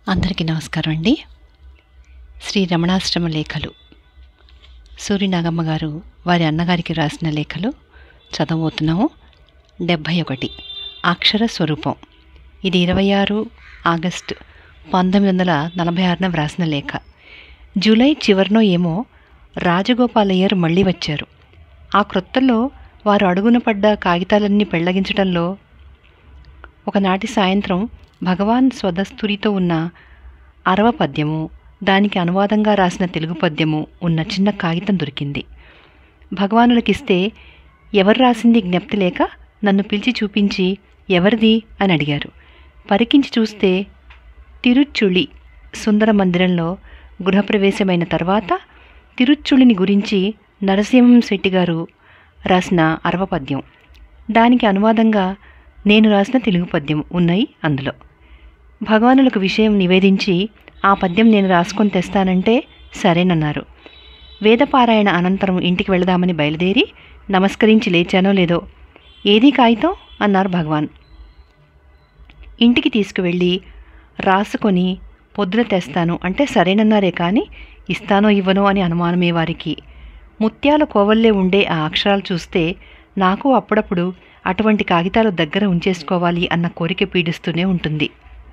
అందరికీ నమస్కారం అండి శ్రీ రమణాశ్రమ లేఖలు సూర్యనాగమ్మ గారు వారి అన్నగారికి రాసిన లేఖలు చదవబోతున్నాము డెబ్భై ఒకటి అక్షర స్వరూపం ఇది ఇరవై ఆరు ఆగస్టు పంతొమ్మిది వందల నలభై ఆరున వ్రాసిన లేఖ జూలై చివరినో ఏమో రాజగోపాలయ్యర్ మళ్ళీ వచ్చారు ఆ క్రొత్తలో వారు అడుగున పడ్డ కాగితాలన్నీ పెళ్లగించడంలో ఒకనాటి సాయంత్రం భగవాన్ స్వదస్తురితో ఉన్న అరవ పద్యము దానికి అనువాదంగా రాసిన తెలుగు పద్యము ఉన్న చిన్న కాగితం దొరికింది భగవానులకిస్తే ఎవరు రాసింది జ్ఞప్తి లేక నన్ను పిలిచి చూపించి ఎవరిది అని అడిగారు పరికించి చూస్తే తిరుచుళి సుందర మందిరంలో గృహప్రవేశమైన తర్వాత తిరుచుళిని గురించి నరసింహం శెట్టి గారు రాసిన అరవ పద్యం దానికి అనువాదంగా నేను రాసిన తెలుగు పద్యం ఉన్నాయి అందులో భగవానులకు విషయం నివేదించి ఆ పద్యం నేను రాసుకొని తెస్తానంటే సరేనన్నారు వేదపారాయణ అనంతరం ఇంటికి వెళదామని బయలుదేరి నమస్కరించి లేచానో లేదో ఏది కాగితం అన్నారు భగవాన్ ఇంటికి తీసుకువెళ్ళి రాసుకొని పొద్దున తెస్తాను అంటే సరేనన్నారే కానీ ఇస్తానో ఇవ్వనో అని అనుమానమే వారికి ముత్యాల కోవల్లే ఉండే ఆ అక్షరాలు చూస్తే నాకు అప్పుడప్పుడు అటువంటి కాగితాలు దగ్గర ఉంచేసుకోవాలి అన్న కోరిక పీడిస్తూనే ఉంటుంది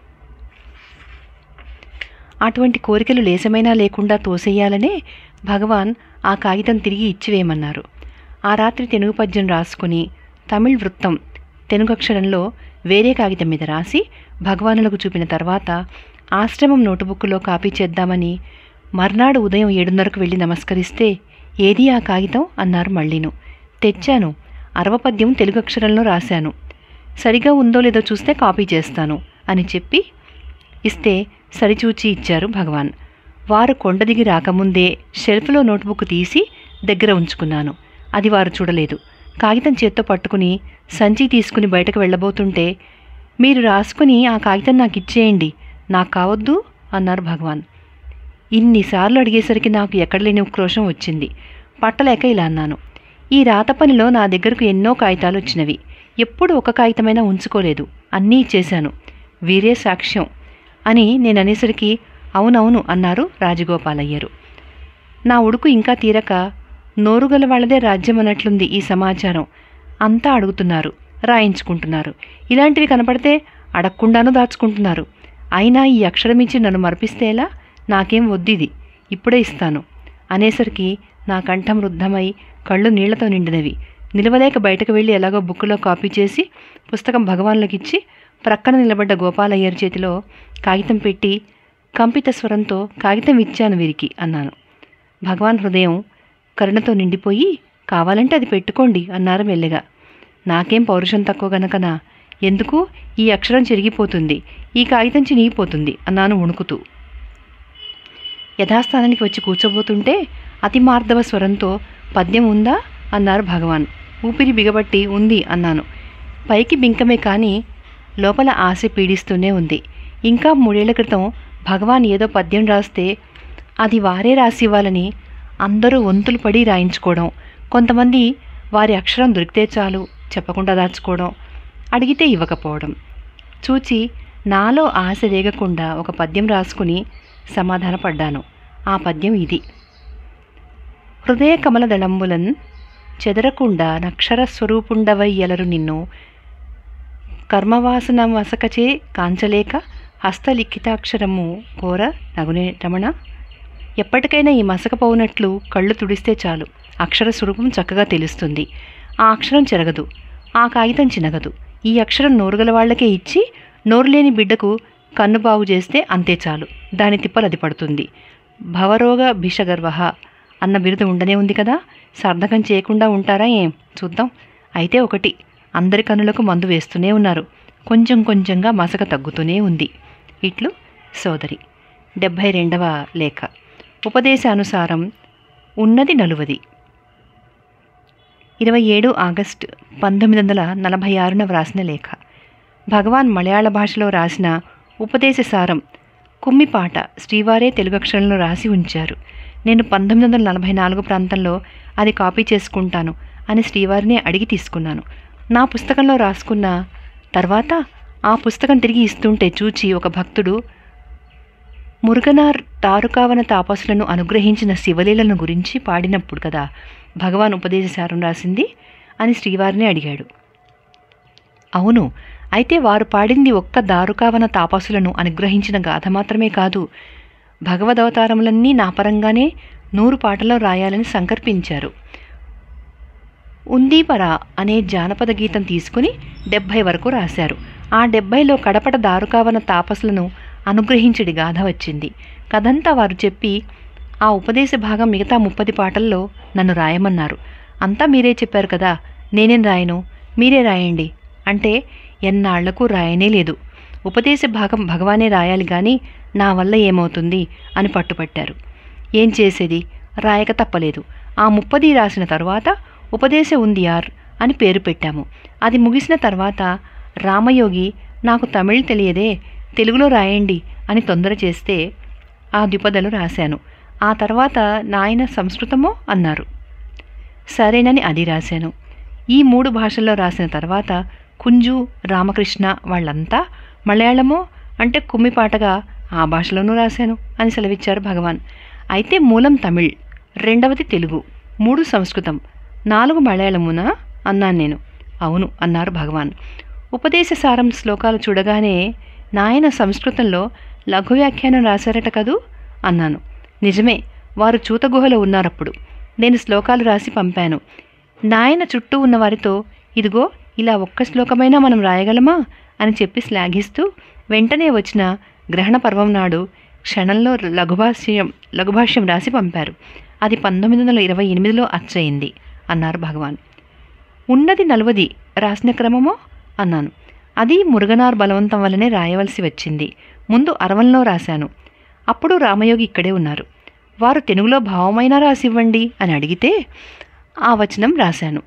అటువంటి కోరికలు లేసమైనా లేకుండా తోసేయాలనే భగవాన్ ఆ కాగితం తిరిగి ఇచ్చివేయమన్నారు ఆ రాత్రి తెలుగు పద్యం రాసుకుని తమిళ్ వృత్తం తెలుగు అక్షరంలో వేరే కాగితం మీద రాసి భగవానులకు చూపిన తర్వాత ఆశ్రమం నోటుబుక్లో కాపీ చేద్దామని మర్నాడు ఉదయం ఏడున్నరకు వెళ్ళి నమస్కరిస్తే ఏది ఆ కాగితం అన్నారు మళ్ళీను తెచ్చాను అరవపద్యం తెలుగు అక్షరంలో రాశాను సరిగా ఉందో లేదో చూస్తే కాపీ చేస్తాను అని చెప్పి ఇస్తే సరిచూచి ఇచ్చారు భగవాన్ వారు కొండ దిగి రాకముందే షెల్ఫ్లో నోట్బుక్ తీసి దగ్గర ఉంచుకున్నాను అది వారు చూడలేదు కాగితం చేత్తో పట్టుకుని సంచి తీసుకుని బయటకు వెళ్ళబోతుంటే మీరు రాసుకుని ఆ కాగితం నాకు ఇచ్చేయండి నాకు కావద్దు అన్నారు భగవాన్ ఇన్నిసార్లు అడిగేసరికి నాకు ఎక్కడ లేని ఉక్రోషం వచ్చింది పట్టలేక ఇలా అన్నాను ఈ రాత పనిలో నా దగ్గరకు ఎన్నో కాగితాలు వచ్చినవి ఎప్పుడు ఒక కాగితమైనా ఉంచుకోలేదు అన్నీ ఇచ్చేశాను వీరే సాక్ష్యం అని నేను అనేసరికి అవునవును అన్నారు రాజగోపాలయ్యరు నా ఉడుకు ఇంకా తీరక నోరుగల వాళ్ళదే రాజ్యం అన్నట్లుంది ఈ సమాచారం అంతా అడుగుతున్నారు రాయించుకుంటున్నారు ఇలాంటివి కనపడితే అడగకుండానూ దాచుకుంటున్నారు అయినా ఈ అక్షరం ఇచ్చి నన్ను మర్పిస్తేలా నాకేం వద్దిది ఇప్పుడే ఇస్తాను అనేసరికి నా కంఠం రుద్ధమై కళ్ళు నీళ్లతో నిండినవి నిలవలేక బయటకు వెళ్ళి ఎలాగో బుక్కులో కాపీ చేసి పుస్తకం భగవాన్లకిచ్చి ప్రక్కన నిలబడ్డ గోపాలయ్యర్ చేతిలో కాగితం పెట్టి కంపిత స్వరంతో కాగితం ఇచ్చాను వీరికి అన్నాను భగవాన్ హృదయం కరుణతో నిండిపోయి కావాలంటే అది పెట్టుకోండి అన్నారు మెల్లగా నాకేం పౌరుషం తక్కువ గనకనా ఎందుకు ఈ అక్షరం చెరిగిపోతుంది ఈ కాగితం చినిగిపోతుంది అన్నాను వణుకుతూ యథాస్థానానికి వచ్చి కూర్చోబోతుంటే అతి మార్ధవ స్వరంతో పద్యం ఉందా అన్నారు భగవాన్ ఊపిరి బిగబట్టి ఉంది అన్నాను పైకి బింకమే కానీ లోపల ఆశ పీడిస్తూనే ఉంది ఇంకా మూడేళ్ల క్రితం భగవాన్ ఏదో పద్యం రాస్తే అది వారే రాసివ్వాలని అందరూ వంతులు పడి రాయించుకోవడం కొంతమంది వారి అక్షరం దొరికితే చాలు చెప్పకుండా దాచుకోవడం అడిగితే ఇవ్వకపోవడం చూచి నాలో ఆశ రేగకుండా ఒక పద్యం రాసుకుని సమాధానపడ్డాను ఆ పద్యం ఇది హృదయ కమల దళంబులన్ చెదరకుండా నక్షర స్వరూపుండవయ్యలరు నిన్ను కర్మవాసన వసకచే కాంచలేక హస్తలిఖితాక్షరము కోర నగునే రమణ ఎప్పటికైనా ఈ మసకపోనట్లు కళ్ళు తుడిస్తే చాలు అక్షర స్వరూపం చక్కగా తెలుస్తుంది ఆ అక్షరం చెరగదు ఆ కాగితం చినగదు ఈ అక్షరం నోరుగల వాళ్ళకే ఇచ్చి నోరు లేని బిడ్డకు కన్ను బాగు చేస్తే అంతే చాలు దాని తిప్పలు అది పడుతుంది భవరోగ భిషగర్వ అన్న బిరుదు ఉండనే ఉంది కదా సార్థకం చేయకుండా ఉంటారా ఏం చూద్దాం అయితే ఒకటి అందరి కన్నులకు మందు వేస్తూనే ఉన్నారు కొంచెం కొంచెంగా మసక తగ్గుతూనే ఉంది ఇట్లు సోదరి డెబ్భై రెండవ లేఖ ఉపదేశానుసారం ఉన్నది నలువది ఇరవై ఏడు ఆగస్టు పంతొమ్మిది వందల నలభై ఆరున వ్రాసిన లేఖ భగవాన్ మలయాళ భాషలో రాసిన ఉపదేశ సారం కుమ్మిపాట శ్రీవారే తెలుగు అక్షరంలో రాసి ఉంచారు నేను పంతొమ్మిది వందల నలభై నాలుగు ప్రాంతంలో అది కాపీ చేసుకుంటాను అని శ్రీవారిని అడిగి తీసుకున్నాను నా పుస్తకంలో రాసుకున్న తర్వాత ఆ పుస్తకం తిరిగి ఇస్తుంటే చూచి ఒక భక్తుడు మురుగనార్ తారుకావన తాపసులను అనుగ్రహించిన శివలీలను గురించి పాడినప్పుడు కదా భగవాన్ ఉపదేశసారం రాసింది అని శ్రీవారిని అడిగాడు అవును అయితే వారు పాడింది ఒక్క దారుకావన తాపసులను అనుగ్రహించిన గాథ మాత్రమే కాదు భగవదవతారములన్నీ నా పరంగానే నూరు పాటలో రాయాలని సంకల్పించారు ఉందీపర అనే జానపద గీతం తీసుకుని డెబ్భై వరకు రాశారు ఆ డెబ్భైలో కడపట దారుకావన తాపసులను అనుగ్రహించడి గాథ వచ్చింది కథంతా వారు చెప్పి ఆ ఉపదేశ భాగం మిగతా ముప్పది పాటల్లో నన్ను రాయమన్నారు అంతా మీరే చెప్పారు కదా నేనేం రాయను మీరే రాయండి అంటే ఎన్నాళ్లకు రాయనే లేదు ఉపదేశ భాగం భగవానే రాయాలి కానీ నా వల్ల ఏమవుతుంది అని పట్టుపట్టారు ఏం చేసేది రాయక తప్పలేదు ఆ ముప్పది రాసిన తరువాత ఉపదేశ ఉందియార్ అని పేరు పెట్టాము అది ముగిసిన తర్వాత రామయోగి నాకు తమిళ్ తెలియదే తెలుగులో రాయండి అని తొందర చేస్తే ఆ ద్విపదలు రాశాను ఆ తర్వాత నాయన సంస్కృతమో అన్నారు సరేనని అది రాశాను ఈ మూడు భాషల్లో రాసిన తర్వాత కుంజు రామకృష్ణ వాళ్ళంతా మలయాళమో అంటే కుమ్మిపాటగా ఆ భాషలోనూ రాశాను అని సెలవిచ్చారు భగవాన్ అయితే మూలం తమిళ్ రెండవది తెలుగు మూడు సంస్కృతం నాలుగు మలయాళమునా అన్నాను నేను అవును అన్నారు భగవాన్ ఉపదేశ సారం శ్లోకాలు చూడగానే నాయన సంస్కృతంలో లఘు వ్యాఖ్యానం రాశారట కదూ అన్నాను నిజమే వారు చూతగుహలో ఉన్నారప్పుడు నేను శ్లోకాలు రాసి పంపాను నాయన చుట్టూ ఉన్న వారితో ఇదిగో ఇలా ఒక్క శ్లోకమైనా మనం రాయగలమా అని చెప్పి శ్లాఘిస్తూ వెంటనే వచ్చిన గ్రహణ పర్వం నాడు క్షణంలో లఘుభాష్యం లఘుభాష్యం రాసి పంపారు అది పంతొమ్మిది వందల ఇరవై ఎనిమిదిలో అచ్చయింది అన్నారు భగవాన్ ఉన్నది నలువది రాసిన క్రమమో అన్నాను అది మురుగనార్ బలవంతం వల్లనే రాయవలసి వచ్చింది ముందు అరవంలో రాశాను అప్పుడు రామయోగి ఇక్కడే ఉన్నారు వారు తెలుగులో భావమైనా రాసివ్వండి అని అడిగితే ఆ వచనం రాశాను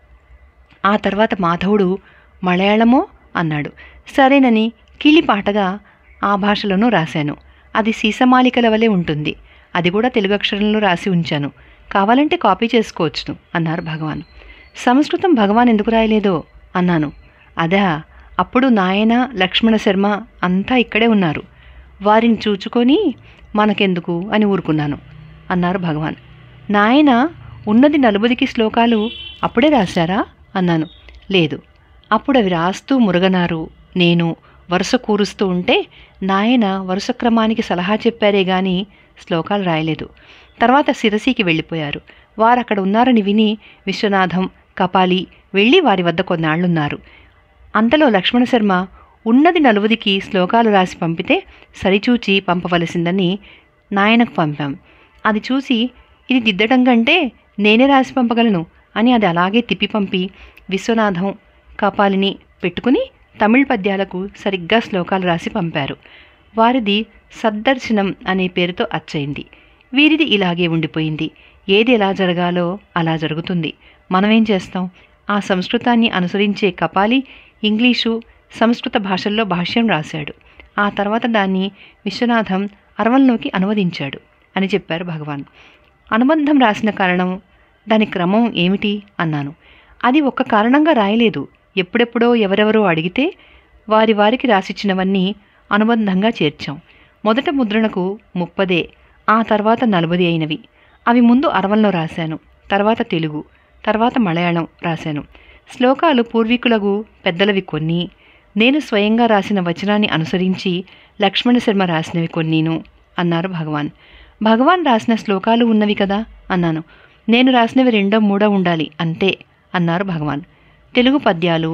ఆ తర్వాత మాధవుడు మలయాళమో అన్నాడు సరేనని కిలిపాటగా ఆ భాషలోనూ రాశాను అది సీసమాలికల వలె ఉంటుంది అది కూడా తెలుగు అక్షరంలో రాసి ఉంచాను కావాలంటే కాపీ చేసుకోవచ్చును అన్నారు భగవాన్ సంస్కృతం భగవాన్ ఎందుకు రాయలేదో అన్నాను అదా అప్పుడు నాయన లక్ష్మణ శర్మ అంతా ఇక్కడే ఉన్నారు వారిని చూచుకొని మనకెందుకు అని ఊరుకున్నాను అన్నారు భగవాన్ నాయన ఉన్నది నలుబదికి శ్లోకాలు అప్పుడే రాశారా అన్నాను లేదు అప్పుడు అవి రాస్తూ మురగనారు నేను వరుస కూరుస్తూ ఉంటే నాయన వరుస క్రమానికి సలహా చెప్పారే గాని శ్లోకాలు రాయలేదు తర్వాత శిరసీకి వెళ్ళిపోయారు వారు అక్కడ ఉన్నారని విని విశ్వనాథం కపాలి వెళ్ళి వారి వద్ద కొన్నాళ్లున్నారు అంతలో లక్ష్మణ శర్మ ఉన్నది నలువదికి శ్లోకాలు రాసి పంపితే సరిచూచి పంపవలసిందని నాయనకు పంపాం అది చూసి ఇది దిద్దటం కంటే నేనే రాసి పంపగలను అని అది అలాగే తిప్పి పంపి విశ్వనాథం కపాలిని పెట్టుకుని తమిళ్ పద్యాలకు సరిగ్గా శ్లోకాలు రాసి పంపారు వారిది సద్దర్శనం అనే పేరుతో అచ్చయింది వీరిది ఇలాగే ఉండిపోయింది ఏది ఎలా జరగాలో అలా జరుగుతుంది మనమేం చేస్తాం ఆ సంస్కృతాన్ని అనుసరించే కపాలి ఇంగ్లీషు సంస్కృత భాషల్లో భాష్యం రాశాడు ఆ తర్వాత దాన్ని విశ్వనాథం అరవంలోకి అనువదించాడు అని చెప్పారు భగవాన్ అనుబంధం రాసిన కారణం దాని క్రమం ఏమిటి అన్నాను అది ఒక్క కారణంగా రాయలేదు ఎప్పుడెప్పుడో ఎవరెవరో అడిగితే వారి వారికి రాసిచ్చినవన్నీ అనుబంధంగా చేర్చాం మొదట ముద్రణకు ముప్పదే ఆ తర్వాత నలభది అయినవి అవి ముందు అరవంలో రాశాను తర్వాత తెలుగు తర్వాత మలయాళం రాశాను శ్లోకాలు పూర్వీకులకు పెద్దలవి కొన్ని నేను స్వయంగా రాసిన వచనాన్ని అనుసరించి లక్ష్మణ శర్మ రాసినవి కొన్నీను అన్నారు భగవాన్ భగవాన్ రాసిన శ్లోకాలు ఉన్నవి కదా అన్నాను నేను రాసినవి రెండో మూడో ఉండాలి అంతే అన్నారు భగవాన్ తెలుగు పద్యాలు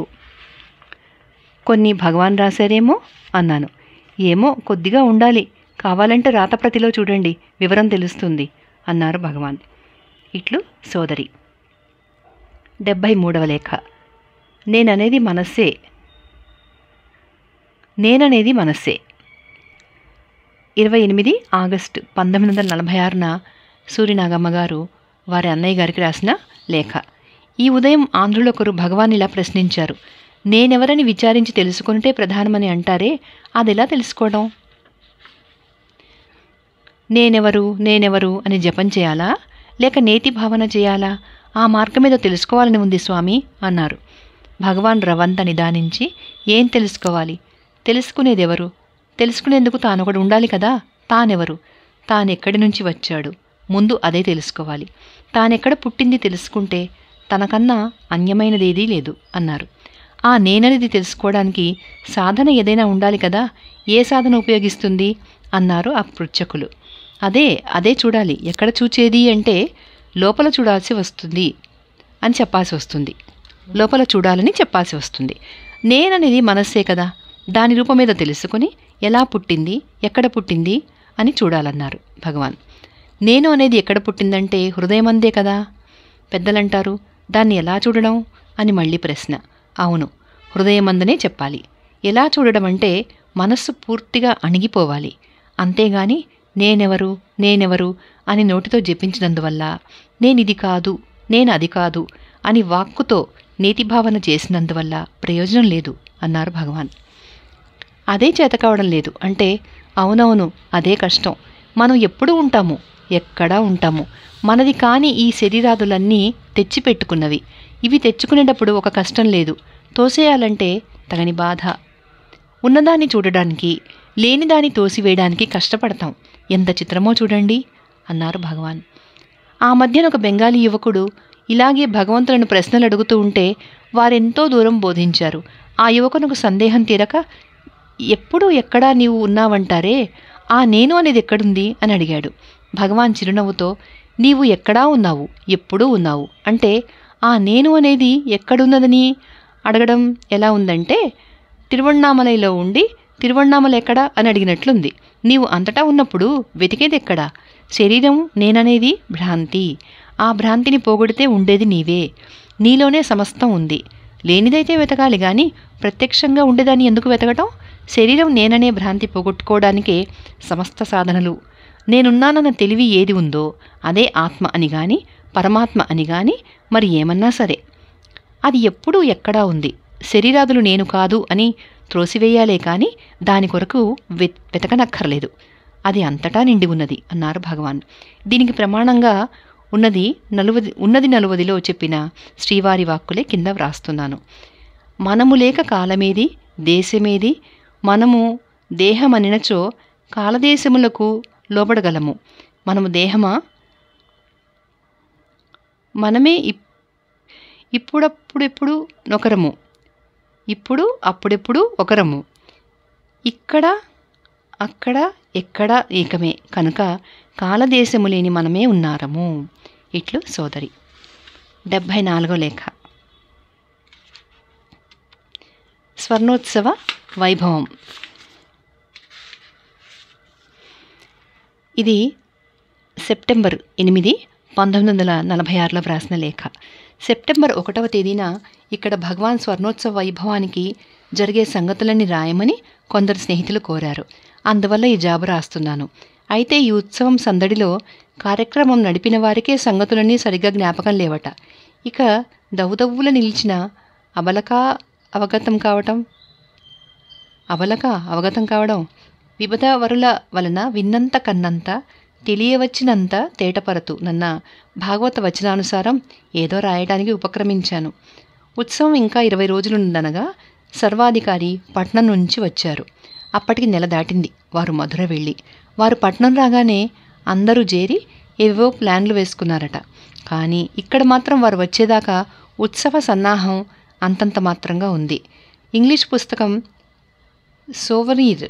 కొన్ని భగవాన్ రాశారేమో అన్నాను ఏమో కొద్దిగా ఉండాలి కావాలంటే రాతప్రతిలో చూడండి వివరం తెలుస్తుంది అన్నారు భగవాన్ ఇట్లు సోదరి డెబ్భై మూడవ లేఖ నేననేది మనస్సే నేననేది మనస్సే ఇరవై ఎనిమిది ఆగస్టు పంతొమ్మిది వందల నలభై ఆరున సూర్యనాగమ్మ గారు వారి అన్నయ్య గారికి రాసిన లేఖ ఈ ఉదయం ఆంధ్రులు ఒకరు భగవాన్ ఇలా ప్రశ్నించారు నేనెవరని విచారించి తెలుసుకుంటే ప్రధానమని అంటారే అది ఎలా తెలుసుకోవడం నేనెవరు నేనెవరు అని జపం చేయాలా లేక నేతి భావన చేయాలా ఆ మార్గం మీద తెలుసుకోవాలని ఉంది స్వామి అన్నారు భగవాన్ రవంత నిదానించి ఏం తెలుసుకోవాలి తెలుసుకునేది ఎవరు తెలుసుకునేందుకు తాను ఒకడు ఉండాలి కదా తానెవరు తానెక్కడి నుంచి వచ్చాడు ముందు అదే తెలుసుకోవాలి తానెక్కడ పుట్టింది తెలుసుకుంటే తనకన్నా అన్యమైనదేదీ లేదు అన్నారు ఆ నేననేది తెలుసుకోవడానికి సాధన ఏదైనా ఉండాలి కదా ఏ సాధన ఉపయోగిస్తుంది అన్నారు ఆ పృచ్ఛకులు అదే అదే చూడాలి ఎక్కడ చూచేది అంటే లోపల చూడాల్సి వస్తుంది అని చెప్పాల్సి వస్తుంది లోపల చూడాలని చెప్పాల్సి వస్తుంది నేననేది మనస్సే కదా దాని రూపమేదో తెలుసుకొని ఎలా పుట్టింది ఎక్కడ పుట్టింది అని చూడాలన్నారు భగవాన్ నేను అనేది ఎక్కడ పుట్టిందంటే హృదయమందే కదా పెద్దలంటారు దాన్ని ఎలా చూడడం అని మళ్ళీ ప్రశ్న అవును హృదయమందనే చెప్పాలి ఎలా చూడడం అంటే మనస్సు పూర్తిగా అణిగిపోవాలి అంతేగాని నేనెవరు నేనెవరు అని నోటితో జపించినందువల్ల నేనిది కాదు నేను అది కాదు అని వాక్కుతో నీతిభావన చేసినందువల్ల ప్రయోజనం లేదు అన్నారు భగవాన్ అదే చేత కావడం లేదు అంటే అవునవును అదే కష్టం మనం ఎప్పుడూ ఉంటాము ఎక్కడా ఉంటాము మనది కాని ఈ శరీరాదులన్నీ తెచ్చిపెట్టుకున్నవి ఇవి తెచ్చుకునేటప్పుడు ఒక కష్టం లేదు తోసేయాలంటే తగని బాధ ఉన్నదాన్ని చూడడానికి లేనిదాన్ని తోసివేయడానికి కష్టపడతాం ఎంత చిత్రమో చూడండి అన్నారు భగవాన్ ఆ మధ్యన ఒక బెంగాలీ యువకుడు ఇలాగే భగవంతులను ప్రశ్నలు అడుగుతూ ఉంటే వారెంతో దూరం బోధించారు ఆ యువకునకు సందేహం తీరక ఎప్పుడు ఎక్కడా నీవు ఉన్నావంటారే ఆ నేను అనేది ఎక్కడుంది అని అడిగాడు భగవాన్ చిరునవ్వుతో నీవు ఎక్కడా ఉన్నావు ఎప్పుడూ ఉన్నావు అంటే ఆ నేను అనేది ఎక్కడున్నదని అడగడం ఎలా ఉందంటే తిరువణ్ణామలైలో ఉండి తిరువణ్ణామల ఎక్కడా అని అడిగినట్లుంది నీవు అంతటా ఉన్నప్పుడు వెతికేది ఎక్కడా శరీరం నేననేది భ్రాంతి ఆ భ్రాంతిని పోగొడితే ఉండేది నీవే నీలోనే సమస్తం ఉంది లేనిదైతే వెతకాలి గాని ప్రత్యక్షంగా ఉండేదాన్ని ఎందుకు వెతకటం శరీరం నేననే భ్రాంతి పోగొట్టుకోవడానికే సమస్త సాధనలు నేనున్నానన్న తెలివి ఏది ఉందో అదే ఆత్మ అని గాని పరమాత్మ అని గాని మరి ఏమన్నా సరే అది ఎప్పుడూ ఎక్కడా ఉంది శరీరాదులు నేను కాదు అని త్రోసివేయాలే కాని దాని కొరకు వె వెతకనక్కర్లేదు అది అంతటా నిండి ఉన్నది అన్నారు భగవాన్ దీనికి ప్రమాణంగా ఉన్నది నలువది ఉన్నది నలువదిలో చెప్పిన శ్రీవారి వాక్కులే కింద వ్రాస్తున్నాను మనము లేక కాలమేది దేశమేది మనము దేహమనినచో కాలదేశములకు లోబడగలము మనము దేహమా మనమే ఇప్ ఇప్పుడప్పుడెప్పుడు నొకరము ఇప్పుడు అప్పుడెప్పుడు ఒకరము ఇక్కడ అక్కడ ఎక్కడ ఏకమే కనుక కాలదేశము లేని మనమే ఉన్నారము ఇట్లు సోదరి డెబ్భై నాలుగో లేఖ స్వర్ణోత్సవ వైభవం ఇది సెప్టెంబర్ ఎనిమిది పంతొమ్మిది వందల నలభై ఆరులో వ్రాసిన లేఖ సెప్టెంబర్ ఒకటవ తేదీన ఇక్కడ భగవాన్ స్వర్ణోత్సవ వైభవానికి జరిగే సంగతులన్నీ రాయమని కొందరు స్నేహితులు కోరారు అందువల్ల ఈ జాబు రాస్తున్నాను అయితే ఈ ఉత్సవం సందడిలో కార్యక్రమం నడిపిన వారికే సంగతులన్నీ సరిగ్గా జ్ఞాపకం లేవట ఇక దవ్వుదవ్వుల నిలిచిన అబలక అవగతం కావటం అబలక అవగతం కావడం వివిధ వరుల వలన విన్నంత కన్నంత తెలియవచ్చినంత తేటపరతు నన్న భాగవత వచనానుసారం ఏదో రాయడానికి ఉపక్రమించాను ఉత్సవం ఇంకా ఇరవై రోజులుందనగా సర్వాధికారి పట్నం నుంచి వచ్చారు అప్పటికి నెల దాటింది వారు మధుర వెళ్ళి వారు పట్నం రాగానే అందరూ చేరి ఏవో ప్లాన్లు వేసుకున్నారట కానీ ఇక్కడ మాత్రం వారు వచ్చేదాకా ఉత్సవ సన్నాహం అంతంత మాత్రంగా ఉంది ఇంగ్లీష్ పుస్తకం సోవనీర్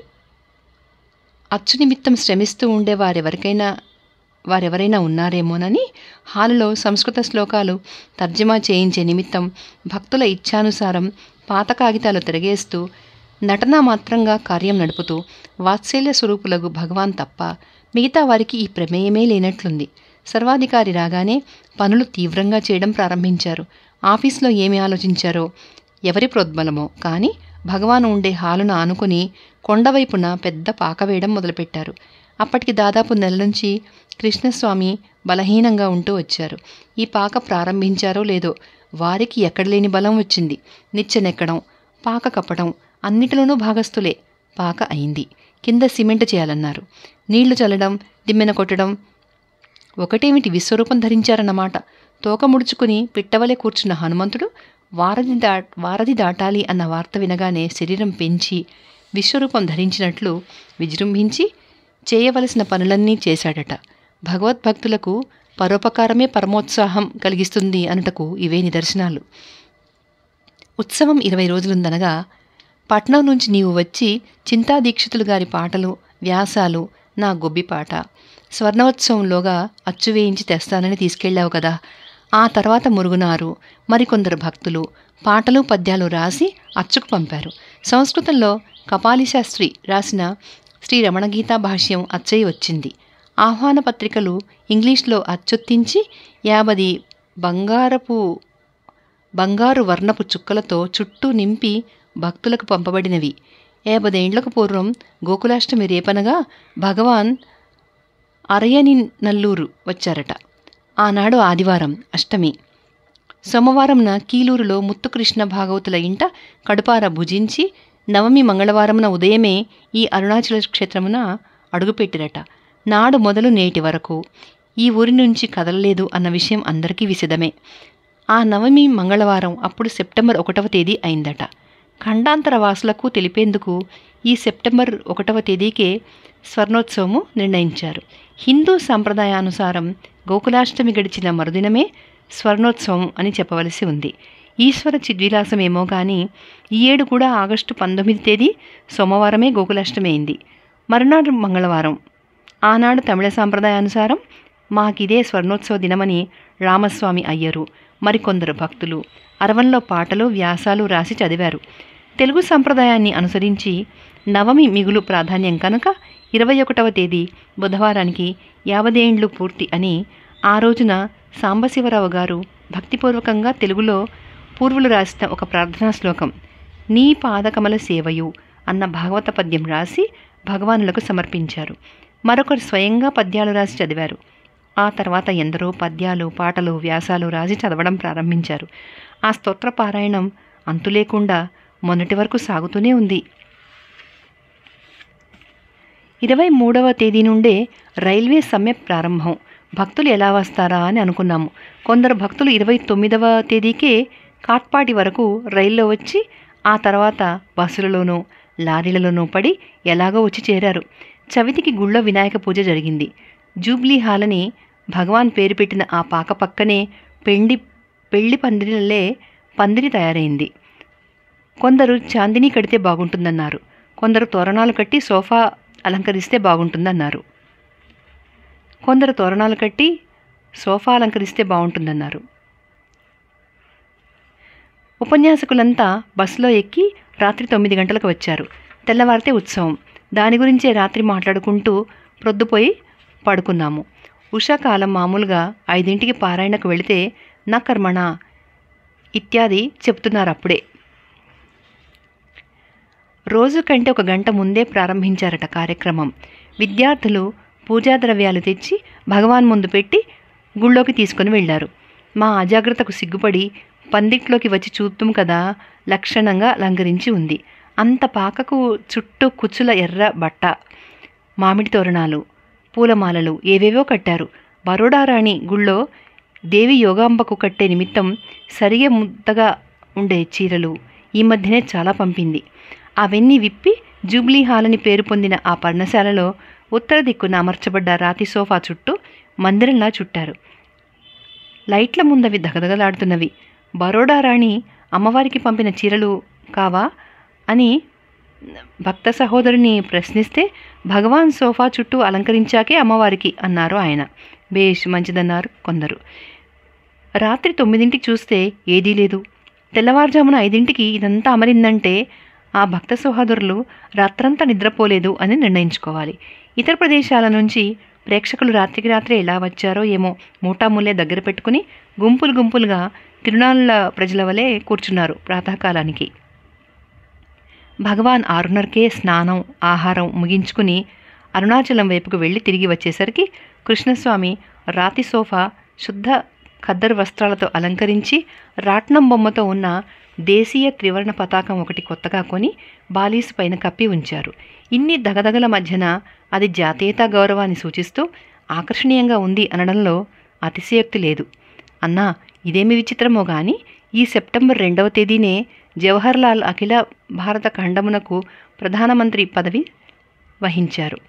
అచ్చు నిమిత్తం శ్రమిస్తూ ఉండే వారెవరికైనా వారెవరైనా ఉన్నారేమోనని హాలులో సంస్కృత శ్లోకాలు తర్జమా చేయించే నిమిత్తం భక్తుల ఇచ్ఛానుసారం పాత కాగితాలు తిరగేస్తూ నటన మాత్రంగా కార్యం నడుపుతూ వాత్సల్య స్వరూపులకు భగవాన్ తప్ప మిగతా వారికి ఈ ప్రమేయమే లేనట్లుంది సర్వాధికారి రాగానే పనులు తీవ్రంగా చేయడం ప్రారంభించారు ఆఫీస్లో ఏమి ఆలోచించారో ఎవరి ప్రోద్బలమో కానీ భగవాన్ ఉండే హాలును ఆనుకుని కొండవైపున పెద్ద పాక వేయడం మొదలుపెట్టారు అప్పటికి దాదాపు నెల నుంచి కృష్ణస్వామి బలహీనంగా ఉంటూ వచ్చారు ఈ పాక ప్రారంభించారో లేదో వారికి ఎక్కడ లేని బలం వచ్చింది నిచ్చెనెక్కడం పాక కప్పడం అన్నిటిలోనూ భాగస్థులే పాక అయింది కింద సిమెంట్ చేయాలన్నారు నీళ్లు చల్లడం దిమ్మెన కొట్టడం ఒకటేమిటి విశ్వరూపం ధరించారన్నమాట తోక ముడుచుకుని పిట్టవలే కూర్చున్న హనుమంతుడు వారధి దా వారధి దాటాలి అన్న వార్త వినగానే శరీరం పెంచి విశ్వరూపం ధరించినట్లు విజృంభించి చేయవలసిన పనులన్నీ చేశాడట భగవద్భక్తులకు పరోపకారమే పరమోత్సాహం కలిగిస్తుంది అనుటకు ఇవే నిదర్శనాలు ఉత్సవం ఇరవై రోజులుందనగా పట్నం నుంచి నీవు వచ్చి చింతాదీక్షితులు గారి పాటలు వ్యాసాలు నా గొబ్బిపాట స్వర్ణోత్సవంలోగా అచ్చు వేయించి తెస్తానని తీసుకెళ్ళావు కదా ఆ తర్వాత మురుగునారు మరికొందరు భక్తులు పాటలు పద్యాలు రాసి అచ్చుకు పంపారు సంస్కృతంలో కపాలి శాస్త్రి రాసిన శ్రీ రమణగీతా భాష్యం అచ్చయి వచ్చింది ఆహ్వాన పత్రికలు ఇంగ్లీష్లో అచ్చొత్తించి యాభది బంగారపు బంగారు వర్ణపు చుక్కలతో చుట్టూ నింపి భక్తులకు పంపబడినవి యాభదేండ్లకు పూర్వం గోకులాష్టమి రేపనగా భగవాన్ అరయని నల్లూరు వచ్చారట ఆనాడు ఆదివారం అష్టమి సోమవారంన కీలూరులో ముత్తుకృష్ణ భాగవతుల ఇంట కడుపార భుజించి నవమి మంగళవారమున ఉదయమే ఈ అరుణాచల క్షేత్రమున అడుగుపెట్టిరట నాడు మొదలు నేటి వరకు ఈ ఊరి నుంచి కదలలేదు అన్న విషయం అందరికీ విసిదమే ఆ నవమి మంగళవారం అప్పుడు సెప్టెంబర్ ఒకటవ తేదీ అయిందట ఖండాంతర వాసులకు తెలిపేందుకు ఈ సెప్టెంబర్ ఒకటవ తేదీకే స్వర్ణోత్సవము నిర్ణయించారు హిందూ సంప్రదాయానుసారం గోకులాష్టమి గడిచిన మరుదినమే స్వర్ణోత్సవం అని చెప్పవలసి ఉంది ఈశ్వర చిద్విలాసమేమో కానీ ఈ ఏడు కూడా ఆగస్టు పంతొమ్మిది తేదీ సోమవారమే గోకులాష్టమి అయింది మరునాడు మంగళవారం ఆనాడు తమిళ సాంప్రదాయానుసారం మాకిదే స్వర్ణోత్సవ దినమని రామస్వామి అయ్యరు మరికొందరు భక్తులు అరవంలో పాటలు వ్యాసాలు రాసి చదివారు తెలుగు సంప్రదాయాన్ని అనుసరించి నవమి మిగులు ప్రాధాన్యం కనుక ఇరవై ఒకటవ తేదీ బుధవారానికి యాభదేండ్లు పూర్తి అని ఆ రోజున సాంబశివరావు గారు భక్తిపూర్వకంగా తెలుగులో పూర్వులు రాసిన ఒక ప్రార్థనా శ్లోకం నీ పాదకమల సేవయు అన్న భాగవత పద్యం రాసి భగవానులకు సమర్పించారు మరొకరు స్వయంగా పద్యాలు రాసి చదివారు ఆ తర్వాత ఎందరో పద్యాలు పాటలు వ్యాసాలు రాసి చదవడం ప్రారంభించారు ఆ స్తోత్ర పారాయణం అంతులేకుండా మొన్నటి వరకు సాగుతూనే ఉంది ఇరవై మూడవ తేదీ నుండే రైల్వే సమ్మె ప్రారంభం భక్తులు ఎలా వస్తారా అని అనుకున్నాము కొందరు భక్తులు ఇరవై తొమ్మిదవ తేదీకే కాట్పాటి వరకు రైల్లో వచ్చి ఆ తర్వాత బస్సులలోనూ లారీలలోనూ పడి ఎలాగో వచ్చి చేరారు చవితికి గుళ్ళో వినాయక పూజ జరిగింది జూబ్లీ హాల్ అని భగవాన్ పేరు పెట్టిన ఆ పాక పక్కనే పెండి పెళ్లి పందిరిలే పందిరి తయారైంది కొందరు చాందిని కడితే బాగుంటుందన్నారు కొందరు తోరణాలు కట్టి సోఫా అలంకరిస్తే బాగుంటుందన్నారు కొందరు తోరణాలు కట్టి సోఫా అలంకరిస్తే బాగుంటుందన్నారు ఉపన్యాసకులంతా బస్సులో ఎక్కి రాత్రి తొమ్మిది గంటలకు వచ్చారు తెల్లవారితే ఉత్సవం దాని గురించే రాత్రి మాట్లాడుకుంటూ ప్రొద్దుపోయి పడుకున్నాము ఉషాకాలం మామూలుగా ఐదింటికి పారాయణకు వెళితే నా కర్మణ ఇత్యాది చెప్తున్నారు అప్పుడే రోజు కంటే ఒక గంట ముందే ప్రారంభించారట కార్యక్రమం విద్యార్థులు పూజా ద్రవ్యాలు తెచ్చి భగవాన్ ముందు పెట్టి గుళ్ళోకి తీసుకొని వెళ్ళారు మా అజాగ్రత్తకు సిగ్గుపడి పందిట్లోకి వచ్చి చూద్దాం కదా లక్షణంగా అలంకరించి ఉంది అంత పాకకు చుట్టూ కుచ్చుల ఎర్ర బట్ట మామిడి తోరణాలు పూలమాలలు ఏవేవో కట్టారు బరోడా రాణి గుళ్ళో దేవి యోగాంబకు కట్టే నిమిత్తం సరిగే ముద్దగా ఉండే చీరలు ఈ మధ్యనే చాలా పంపింది అవన్నీ విప్పి జూబ్లీ హాల్ అని పేరు పొందిన ఆ పర్ణశాలలో ఉత్తర దిక్కున అమర్చబడ్డ రాతి సోఫా చుట్టూ మందిరంలా చుట్టారు లైట్ల ముందవి దగదగలాడుతున్నవి బరోడా రాణి అమ్మవారికి పంపిన చీరలు కావా అని భక్త సహోదరుని ప్రశ్నిస్తే భగవాన్ సోఫా చుట్టూ అలంకరించాకే అమ్మవారికి అన్నారు ఆయన బేష్ మంచిదన్నారు కొందరు రాత్రి తొమ్మిదింటికి చూస్తే ఏదీ లేదు తెల్లవారుజామున ఐదింటికి ఇదంతా అమరిందంటే ఆ భక్త సహోదరులు రాత్రంతా నిద్రపోలేదు అని నిర్ణయించుకోవాలి ఇతర ప్రదేశాల నుంచి ప్రేక్షకులు రాత్రికి రాత్రి ఎలా వచ్చారో ఏమో మూటాముల్లే దగ్గర పెట్టుకుని గుంపులు గుంపులుగా తిరునాళ్ళ ప్రజల వలె కూర్చున్నారు ప్రాతకాలానికి భగవాన్ ఆరున్నరకే స్నానం ఆహారం ముగించుకుని అరుణాచలం వైపుకు వెళ్ళి తిరిగి వచ్చేసరికి కృష్ణస్వామి రాతి సోఫా శుద్ధ ఖద్దరు వస్త్రాలతో అలంకరించి రాట్నం బొమ్మతో ఉన్న దేశీయ త్రివర్ణ పతాకం ఒకటి కొత్తగా కొని బాలీసు పైన కప్పి ఉంచారు ఇన్ని దగదగల మధ్యన అది జాతీయతా గౌరవాన్ని సూచిస్తూ ఆకర్షణీయంగా ఉంది అనడంలో అతిశయోక్తి లేదు అన్నా ఇదేమి విచిత్రమో గాని ఈ సెప్టెంబర్ రెండవ తేదీనే జవహర్లాల్ అఖిల భారత ఖండమునకు ప్రధానమంత్రి పదవి వహించారు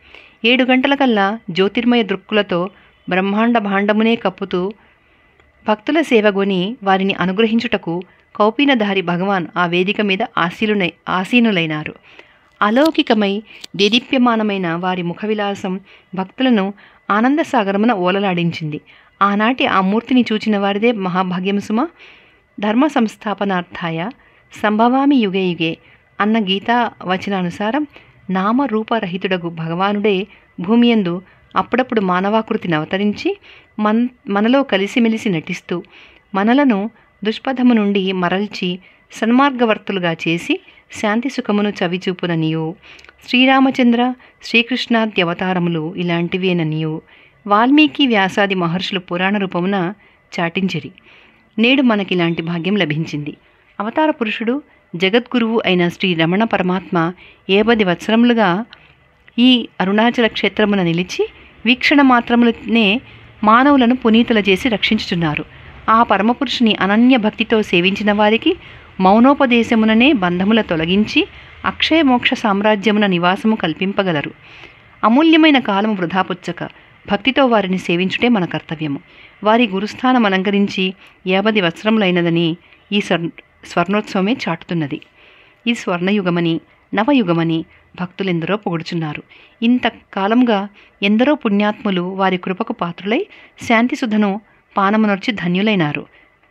ఏడు గంటలకల్లా జ్యోతిర్మయ దృక్కులతో బ్రహ్మాండ భాండమునే కప్పుతూ భక్తుల సేవగొని వారిని అనుగ్రహించుటకు కౌపీనధారి భగవాన్ ఆ వేదిక మీద ఆశీలునై ఆసీనులైనారు అలౌకికమై దేదీప్యమానమైన వారి ముఖ విలాసం భక్తులను ఆనందసాగరమున ఓలలాడించింది ఆనాటి ఆ మూర్తిని చూచిన వారిదే మహాభాగ్యం సుమ ధర్మ సంస్థాపనార్థాయ సంభవామి యుగే యుగే అన్న గీతా వచనానుసారం నామరూపరహితుడగు భగవానుడే భూమియందు అప్పుడప్పుడు మానవాకృతిని అవతరించి మన్ మనలో కలిసిమెలిసి నటిస్తూ మనలను దుష్పథము నుండి మరల్చి సన్మార్గవర్తులుగా చేసి శాంతి సుఖమును చవిచూపుననియు శ్రీరామచంద్ర శ్రీకృష్ణాది అవతారములు ఇలాంటివేననియు వాల్మీకి వ్యాసాది మహర్షులు పురాణ రూపమున చాటించిరి నేడు మనకిలాంటి భాగ్యం లభించింది అవతార పురుషుడు జగద్గురువు అయిన శ్రీ రమణ పరమాత్మ ఏపది వత్సరములుగా ఈ అరుణాచల క్షేత్రమున నిలిచి వీక్షణ మాత్రములనే మానవులను పునీతుల చేసి రక్షించుచున్నారు ఆ పరమపురుషుని అనన్య భక్తితో సేవించిన వారికి మౌనోపదేశముననే బంధముల తొలగించి అక్షయ మోక్ష సామ్రాజ్యమున నివాసము కల్పింపగలరు అమూల్యమైన కాలము వృధాపుచ్చక భక్తితో వారిని సేవించుటే మన కర్తవ్యము వారి గురుస్థానం అలంకరించి యాభది వత్సరములైనదని ఈ స్వర్ స్వర్ణోత్సవమే చాటుతున్నది ఈ స్వర్ణయుగమని నవయుగమని భక్తులెందరో పొగుడుచున్నారు ఇంతకాలంగా ఎందరో పుణ్యాత్ములు వారి కృపకు పాత్రులై శాంతి సుధను పానమునర్చి ధన్యులైనారు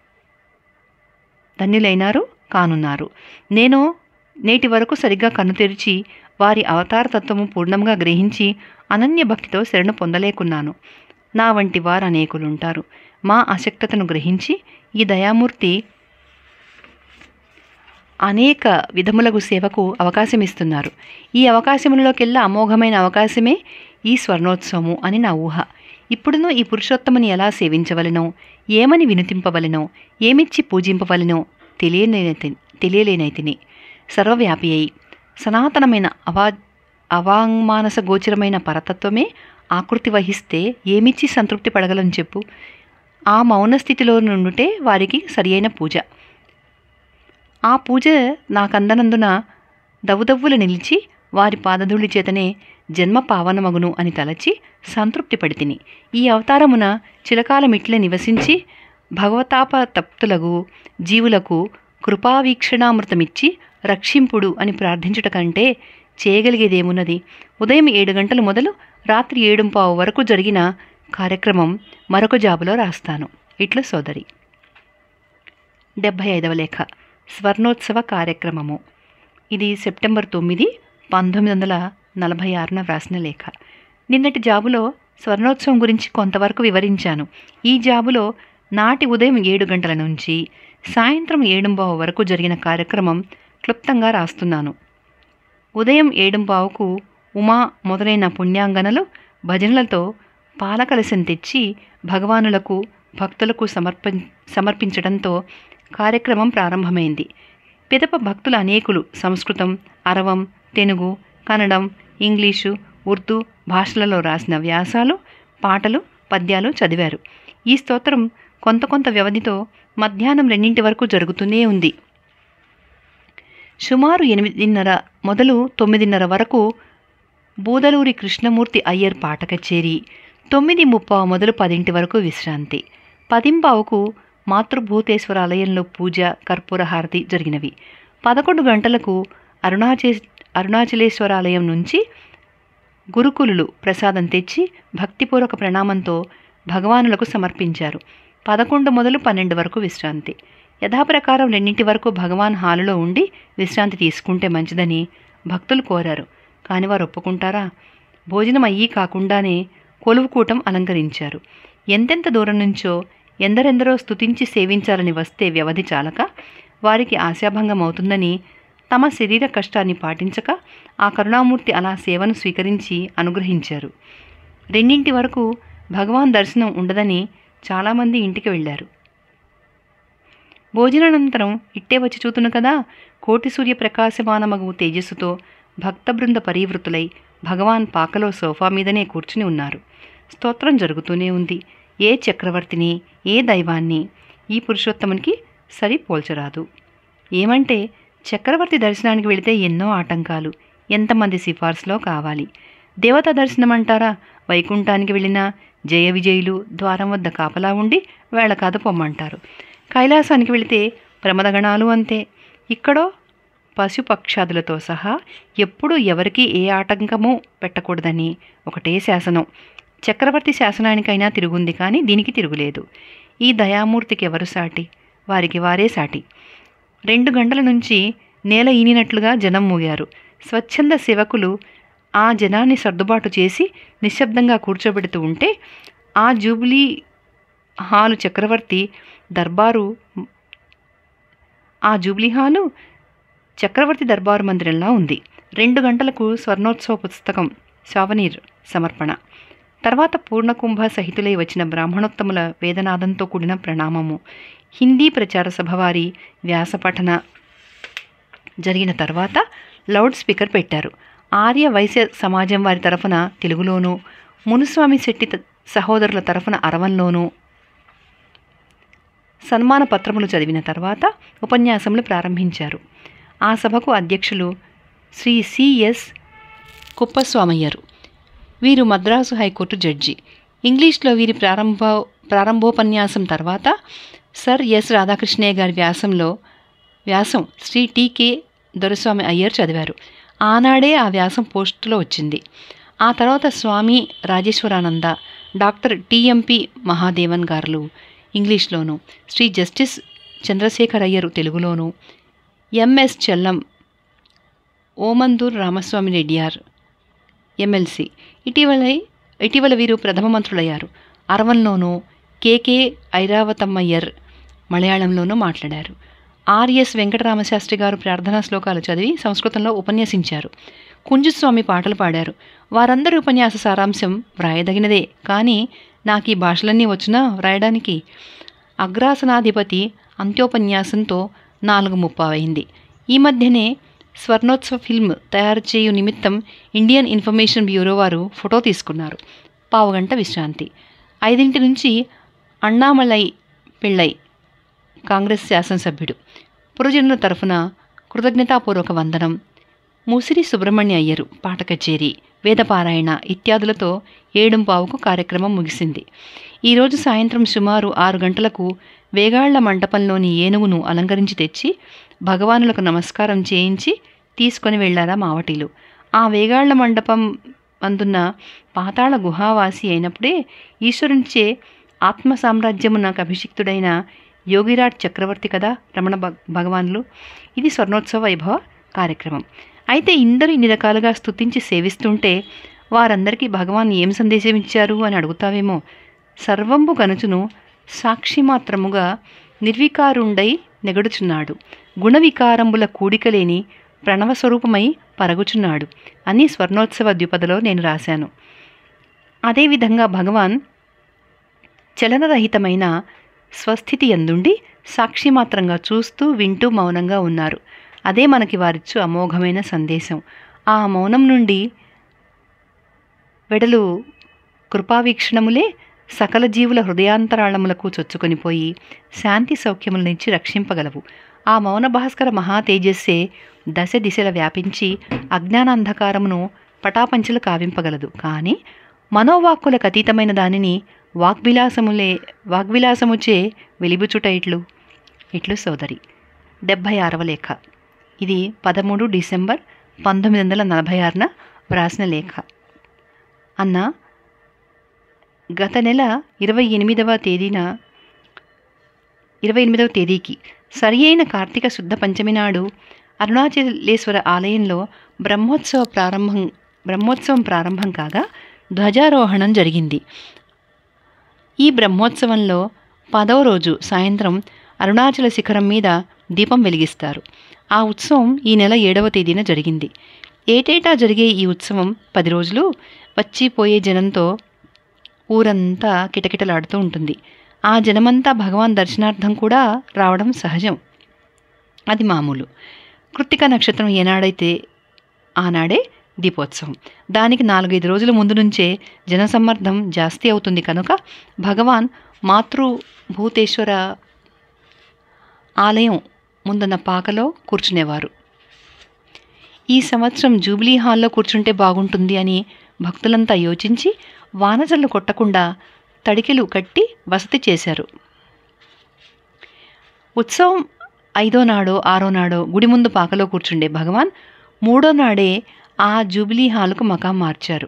ధన్యులైనారు కానున్నారు నేను నేటి వరకు సరిగ్గా కన్ను తెరిచి వారి అవతార తత్వము పూర్ణంగా గ్రహించి అనన్య భక్తితో శరణు పొందలేకున్నాను నా వంటి వారు అనేకులుంటారు మా అశక్తతను గ్రహించి ఈ దయామూర్తి అనేక విధములకు సేవకు అవకాశం ఇస్తున్నారు ఈ అవకాశములలోకెల్లా అమోఘమైన అవకాశమే ఈ స్వర్ణోత్సవము అని నా ఊహ ఇప్పుడును ఈ పురుషోత్తముని ఎలా సేవించవలెనో ఏమని వినుతింపవలెనో ఏమిచ్చి పూజింపవలెనో తెలియలేనైతే తెలియలేనైతిని సర్వవ్యాపి అయి సనాతనమైన అవా అవాంగ్మానస గోచరమైన పరతత్వమే ఆకృతి వహిస్తే ఏమిచ్చి సంతృప్తి పడగలను చెప్పు ఆ మౌన స్థితిలో నుండుటే వారికి సరియైన పూజ ఆ పూజ నాకందనందున దవ్వుదవ్వులు నిలిచి వారి పాదధూళి చేతనే జన్మ పావనమగును అని తలచి సంతృప్తి పడితిని ఈ అవతారమున చిరకాలమిట్లే నివసించి భగవతాప తప్తులగు జీవులకు కృపావీక్షణామృతమిచ్చి రక్షింపుడు అని ప్రార్థించుట కంటే చేయగలిగేదేమున్నది ఉదయం ఏడు గంటలు మొదలు రాత్రి ఏడుంపావు వరకు జరిగిన కార్యక్రమం మరొక జాబులో రాస్తాను ఇట్లు సోదరి డెబ్భై ఐదవ లేఖ స్వర్ణోత్సవ కార్యక్రమము ఇది సెప్టెంబర్ తొమ్మిది పంతొమ్మిది వందల నలభై ఆరున వ్రాసిన లేఖ నిన్నటి జాబులో స్వర్ణోత్సవం గురించి కొంతవరకు వివరించాను ఈ జాబులో నాటి ఉదయం ఏడు గంటల నుంచి సాయంత్రం ఏడుంబావు వరకు జరిగిన కార్యక్రమం క్లుప్తంగా రాస్తున్నాను ఉదయం ఏడుంబావుకు ఉమా మొదలైన పుణ్యాంగనలు భజనలతో పాలకలశం తెచ్చి భగవానులకు భక్తులకు సమర్ప సమర్పించడంతో కార్యక్రమం ప్రారంభమైంది పిదప భక్తులు అనేకులు సంస్కృతం అరవం తెలుగు కన్నడం ఇంగ్లీషు ఉర్దూ భాషలలో రాసిన వ్యాసాలు పాటలు పద్యాలు చదివారు ఈ స్తోత్రం కొంత కొంత వ్యవధితో మధ్యాహ్నం రెండింటి వరకు జరుగుతూనే ఉంది సుమారు ఎనిమిదిన్నర మొదలు తొమ్మిదిన్నర వరకు బూదలూరి కృష్ణమూర్తి అయ్యర్ పాట కచేరి తొమ్మిది ముప్పావు మొదలు పదింటి వరకు విశ్రాంతి పదింపావుకు మాతృభూతేశ్వరాలయంలో పూజ కర్పూర హారతి జరిగినవి పదకొండు గంటలకు అరుణాచే అరుణాచలేశ్వరాలయం నుంచి గురుకులులు ప్రసాదం తెచ్చి భక్తిపూర్వక ప్రణామంతో భగవానులకు సమర్పించారు పదకొండు మొదలు పన్నెండు వరకు విశ్రాంతి యథాప్రకారం రెండింటి వరకు భగవాన్ హాలులో ఉండి విశ్రాంతి తీసుకుంటే మంచిదని భక్తులు కోరారు కాని వారు ఒప్పుకుంటారా భోజనం అయ్యి కాకుండానే కొలువుకూటం అలంకరించారు ఎంతెంత దూరం నుంచో ఎందరెందరో స్తుతించి సేవించాలని వస్తే వ్యవధి చాలక వారికి ఆశాభంగం అవుతుందని తమ శరీర కష్టాన్ని పాటించక ఆ కరుణామూర్తి అలా సేవను స్వీకరించి అనుగ్రహించారు రెండింటి వరకు భగవాన్ దర్శనం ఉండదని చాలామంది ఇంటికి వెళ్ళారు భోజనానంతరం ఇట్టే వచ్చి చూతును కదా కోటి సూర్య ప్రకాశమానమగు తేజస్సుతో భక్త బృంద పరివృతులై భగవాన్ పాకలో సోఫా మీదనే కూర్చుని ఉన్నారు స్తోత్రం జరుగుతూనే ఉంది ఏ చక్రవర్తిని ఏ దైవాన్ని ఈ పురుషోత్తమునికి సరి పోల్చరాదు ఏమంటే చక్రవర్తి దర్శనానికి వెళితే ఎన్నో ఆటంకాలు ఎంతమంది సిఫార్సులో కావాలి దేవతా దర్శనం అంటారా వైకుంఠానికి వెళ్ళిన జయ విజయులు ద్వారం వద్ద కాపలా ఉండి వేళ కాదు పొమ్మంటారు కైలాసానికి వెళితే ప్రమదగణాలు అంతే ఇక్కడో పశుపక్షాదులతో సహా ఎప్పుడూ ఎవరికీ ఏ ఆటంకము పెట్టకూడదని ఒకటే శాసనం చక్రవర్తి శాసనానికైనా తిరుగుంది కానీ దీనికి తిరుగులేదు ఈ దయామూర్తికి ఎవరు సాటి వారికి వారే సాటి రెండు గంటల నుంచి నేల ఈనినట్లుగా జనం మూగారు స్వచ్ఛంద సేవకులు ఆ జనాన్ని సర్దుబాటు చేసి నిశ్శబ్దంగా కూర్చోబెడుతూ ఉంటే ఆ జూబిలీ హాలు చక్రవర్తి దర్బారు ఆ జూబ్లీ హాలు చక్రవర్తి దర్బారు మందిరంలా ఉంది రెండు గంటలకు స్వర్ణోత్సవ పుస్తకం శావనీర్ సమర్పణ తర్వాత పూర్ణకుంభ సహితులై వచ్చిన బ్రాహ్మణోత్తముల వేదనాదంతో కూడిన ప్రణామము హిందీ ప్రచార సభ వారి వ్యాసపఠన జరిగిన తర్వాత లౌడ్ స్పీకర్ పెట్టారు ఆర్య వైశ్య సమాజం వారి తరఫున తెలుగులోనూ మునుస్వామి శెట్టి త- సహోదరుల తరఫున అరవంలోనూ సన్మాన పత్రములు చదివిన తర్వాత ఉపన్యాసములు ప్రారంభించారు ఆ సభకు అధ్యక్షులు శ్రీ సిఎస్ కుప్పస్వామయ్యరు వీరు మద్రాసు హైకోర్టు జడ్జి ఇంగ్లీష్లో వీరి ప్రారంభ ప్రారంభోపన్యాసం తర్వాత సర్ ఎస్ రాధాకృష్ణయ్య గారి వ్యాసంలో వ్యాసం శ్రీ టీకే దొరస్వామి అయ్యర్ చదివారు ఆనాడే ఆ వ్యాసం పోస్టులో వచ్చింది ఆ తర్వాత స్వామి రాజేశ్వరానంద డాక్టర్ టిఎంపి మహాదేవన్ గారులు ఇంగ్లీష్లోను శ్రీ జస్టిస్ చంద్రశేఖర్ అయ్యరు తెలుగులోను ఎంఎస్ చెల్లం ఓమందూర్ రామస్వామి రెడ్డియార్ ఎమ్మెల్సీ ఇటీవల ఇటీవల వీరు ప్రథమ మంత్రులయ్యారు అరవంలోనూ కేకే ఐరావతమ్మయ్యర్ మలయాళంలోనూ మాట్లాడారు ఆర్ఎస్ వెంకటరామశాస్త్రి గారు ప్రార్థనా శ్లోకాలు చదివి సంస్కృతంలో ఉపన్యసించారు కుంజుస్వామి పాటలు పాడారు వారందరి ఉపన్యాస సారాంశం వ్రాయదగినదే కానీ నాకు ఈ భాషలన్నీ వచ్చినా వ్రాయడానికి అగ్రాసనాధిపతి అంత్యోపన్యాసంతో నాలుగు ముప్పావైంది ఈ మధ్యనే స్వర్ణోత్సవ ఫిల్మ్ తయారు చేయు నిమిత్తం ఇండియన్ ఇన్ఫర్మేషన్ బ్యూరో వారు ఫోటో తీసుకున్నారు పావుగంట విశ్రాంతి ఐదింటి నుంచి అన్నామలై పిళ్ళై కాంగ్రెస్ శాసనసభ్యుడు పురజనుల తరఫున కృతజ్ఞతాపూర్వక వందనం ముసిరి సుబ్రహ్మణ్య అయ్యరు పాట కచేరి వేదపారాయణ ఇత్యాదులతో ఏడుంపావుకు కార్యక్రమం ముగిసింది ఈరోజు సాయంత్రం సుమారు ఆరు గంటలకు వేగాళ్ల మంటపంలోని ఏనుగును అలంకరించి తెచ్చి భగవానులకు నమస్కారం చేయించి తీసుకొని వెళ్లారా మావటీలు ఆ వేగాళ్ల మండపం అందున్న పాతాళ గుహావాసి అయినప్పుడే ఈశ్వరునిచే ఆత్మ సామ్రాజ్యమునకు అభిషిక్తుడైన యోగిరాట్ చక్రవర్తి కదా రమణ భగ భగవానులు ఇది స్వర్ణోత్సవ వైభవ కార్యక్రమం అయితే ఇందరూ ఇన్ని రకాలుగా స్తుతించి సేవిస్తుంటే వారందరికీ భగవాన్ ఏం సందేశం ఇచ్చారు అని అడుగుతావేమో సర్వంబు కనుచును సాక్షి మాత్రముగా నిర్వికారుండై నెగడుచున్నాడు గుణవికారంబుల కూడికలేని ప్రణవస్వరూపమై పరగుచున్నాడు అని స్వర్ణోత్సవ ద్విపదలో నేను రాశాను అదేవిధంగా భగవాన్ చలనరహితమైన స్వస్థితి ఎందుండి సాక్షి మాత్రంగా చూస్తూ వింటూ మౌనంగా ఉన్నారు అదే మనకి వారిచ్చు అమోఘమైన సందేశం ఆ మౌనం నుండి వెడలు కృపావీక్షణములే సకల జీవుల హృదయాంతరాళములకు చొచ్చుకొనిపోయి శాంతి సౌఖ్యముల నుంచి రక్షింపగలవు ఆ మౌన భాస్కర మహా తేజస్సే దశ దిశల వ్యాపించి అజ్ఞానాంధకారమును పటాపంచలు కావింపగలదు కానీ మనోవాక్కులకు అతీతమైన దానిని వాగ్విలాసములే వాగ్విలాసముచే వెలిబుచుట ఇట్లు ఇట్లు సోదరి డెబ్భై ఆరవ లేఖ ఇది పదమూడు డిసెంబర్ పంతొమ్మిది వందల నలభై ఆరున వ్రాసిన లేఖ అన్న గత నెల ఇరవై ఎనిమిదవ తేదీన ఇరవై ఎనిమిదవ తేదీకి సరి అయిన కార్తీక శుద్ధ పంచమి నాడు అరుణాచలేశ్వర ఆలయంలో బ్రహ్మోత్సవ ప్రారంభం బ్రహ్మోత్సవం ప్రారంభం కాగా ధ్వజారోహణం జరిగింది ఈ బ్రహ్మోత్సవంలో పదవ రోజు సాయంత్రం అరుణాచల శిఖరం మీద దీపం వెలిగిస్తారు ఆ ఉత్సవం ఈ నెల ఏడవ తేదీన జరిగింది ఏటేటా జరిగే ఈ ఉత్సవం పది రోజులు వచ్చిపోయే జనంతో ఊరంతా కిటకిటలాడుతూ ఉంటుంది ఆ జనమంతా భగవాన్ దర్శనార్థం కూడా రావడం సహజం అది మామూలు కృత్తిక నక్షత్రం ఏనాడైతే ఆనాడే దీపోత్సవం దానికి నాలుగైదు రోజుల ముందు నుంచే జనసమ్మర్దం జాస్తి అవుతుంది కనుక భగవాన్ మాతృభూతేశ్వర ఆలయం ముందున్న పాకలో కూర్చునేవారు ఈ సంవత్సరం జూబ్లీ హాల్లో కూర్చుంటే బాగుంటుంది అని భక్తులంతా యోచించి వానజల్లు కొట్టకుండా తడికెలు కట్టి వసతి చేశారు ఉత్సవం ఐదో నాడో ఆరో నాడో గుడి ముందు పాకలో కూర్చుండే భగవాన్ మూడో నాడే ఆ జూబిలీ హాలుకు మకాం మార్చారు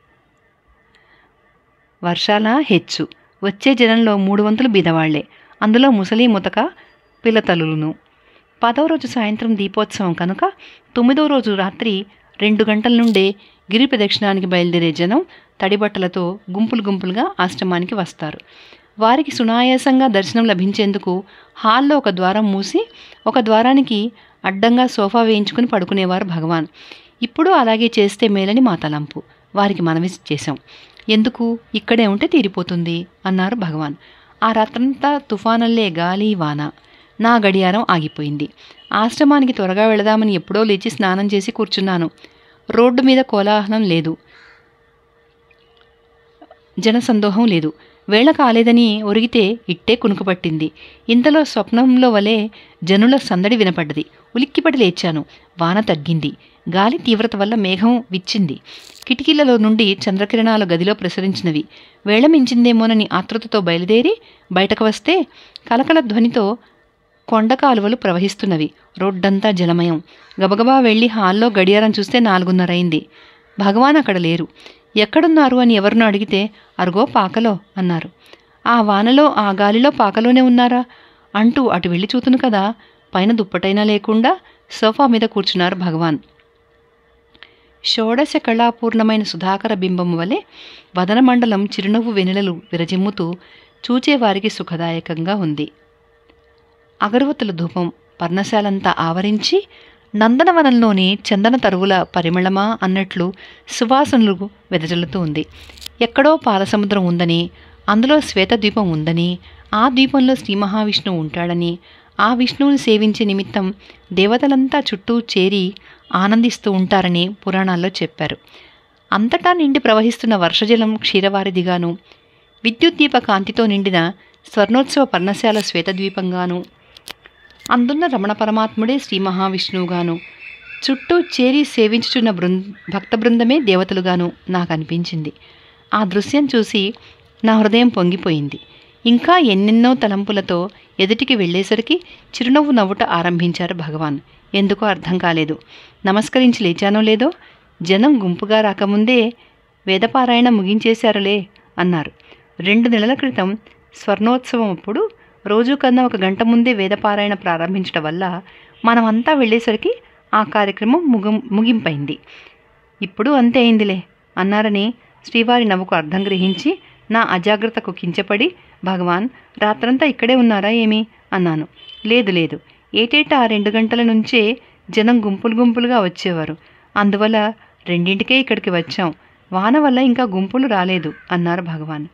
వర్షాల హెచ్చు వచ్చే జనంలో మూడు వంతులు బీదవాళ్లే అందులో ముసలి ముతక పిల్లతల్లులను పదో రోజు సాయంత్రం దీపోత్సవం కనుక తొమ్మిదో రోజు రాత్రి రెండు గంటల నుండే గిరి ప్రదక్షిణానికి బయలుదేరే జనం తడిబట్టలతో గుంపులు గుంపులుగా ఆశ్రమానికి వస్తారు వారికి సునాయాసంగా దర్శనం లభించేందుకు హాల్లో ఒక ద్వారం మూసి ఒక ద్వారానికి అడ్డంగా సోఫా వేయించుకుని పడుకునేవారు భగవాన్ ఇప్పుడు అలాగే చేస్తే మేలని మా తలంపు వారికి మనవి చేశాం ఎందుకు ఇక్కడే ఉంటే తీరిపోతుంది అన్నారు భగవాన్ ఆ రాత్రంతా తుఫానల్లే గాలి వాన నా గడియారం ఆగిపోయింది ఆశ్రమానికి త్వరగా వెళదామని ఎప్పుడో లేచి స్నానం చేసి కూర్చున్నాను రోడ్డు మీద కోలాహలం లేదు జనసందోహం లేదు వేళ కాలేదని ఒరిగితే ఇట్టే కునుకుపట్టింది ఇంతలో స్వప్నంలో వలె జనుల సందడి వినపడ్డది ఉలిక్కిపడి లేచాను వాన తగ్గింది గాలి తీవ్రత వల్ల మేఘం విచ్చింది కిటికీలలో నుండి చంద్రకిరణాలు గదిలో ప్రసరించినవి వేళ మించిందేమోనని ఆతృతతో బయలుదేరి బయటకు వస్తే కలకల ధ్వనితో కొండ కాలువలు ప్రవహిస్తున్నవి రోడ్డంతా జలమయం గబగబా వెళ్ళి హాల్లో గడియారం చూస్తే నాలుగున్నరైంది భగవాన్ అక్కడ లేరు ఎక్కడున్నారు అని ఎవరినో అడిగితే అరుగో పాకలో అన్నారు ఆ వానలో ఆ గాలిలో పాకలోనే ఉన్నారా అంటూ అటు వెళ్ళి చూతును కదా పైన దుప్పటైనా లేకుండా సోఫా మీద కూర్చున్నారు భగవాన్ షోడశ కళాపూర్ణమైన సుధాకర బింబం వలె వదనమండలం చిరునవ్వు వెనులలు విరజిమ్ముతూ చూచేవారికి సుఖదాయకంగా ఉంది అగరవత్తుల ధూపం పర్ణశాలంతా ఆవరించి నందనవనంలోని చందన తరువుల పరిమళమా అన్నట్లు సువాసనలు వెదజల్లుతూ ఉంది ఎక్కడో పాలసముద్రం ఉందని అందులో శ్వేతద్వీపం ఉందని ఆ ద్వీపంలో శ్రీ మహావిష్ణువు ఉంటాడని ఆ విష్ణువుని సేవించే నిమిత్తం దేవతలంతా చుట్టూ చేరి ఆనందిస్తూ ఉంటారని పురాణాల్లో చెప్పారు అంతటా నిండి ప్రవహిస్తున్న వర్షజలం క్షీరవారిదిగాను విద్యుత్ దీప కాంతితో నిండిన స్వర్ణోత్సవ పర్ణశాల శ్వేతద్వీపంగాను అందున్న రమణ పరమాత్ముడే శ్రీ మహావిష్ణువుగాను చుట్టూ చేరి సేవించుచున్న బృంద భక్త బృందమే దేవతలుగాను నాకు అనిపించింది ఆ దృశ్యం చూసి నా హృదయం పొంగిపోయింది ఇంకా ఎన్నెన్నో తలంపులతో ఎదుటికి వెళ్ళేసరికి చిరునవ్వు నవ్వుట ఆరంభించారు భగవాన్ ఎందుకో అర్థం కాలేదు నమస్కరించి లేచానో లేదో జనం గుంపుగా రాకముందే వేదపారాయణ ముగించేశారులే అన్నారు రెండు నెలల క్రితం స్వర్ణోత్సవం అప్పుడు రోజు కన్నా ఒక గంట ముందే వేదపారాయణ ప్రారంభించడం వల్ల మనమంతా వెళ్ళేసరికి ఆ కార్యక్రమం ముగం ముగింపైంది ఇప్పుడు అంతే అయిందిలే అన్నారని శ్రీవారి నవ్వుకు అర్థం గ్రహించి నా అజాగ్రత్తకు కించపడి భగవాన్ రాత్రంతా ఇక్కడే ఉన్నారా ఏమి అన్నాను లేదు లేదు ఏటేటా ఆ రెండు గంటల నుంచే జనం గుంపులు గుంపులుగా వచ్చేవారు అందువల్ల రెండింటికే ఇక్కడికి వచ్చాం వాన వల్ల ఇంకా గుంపులు రాలేదు అన్నారు భగవాన్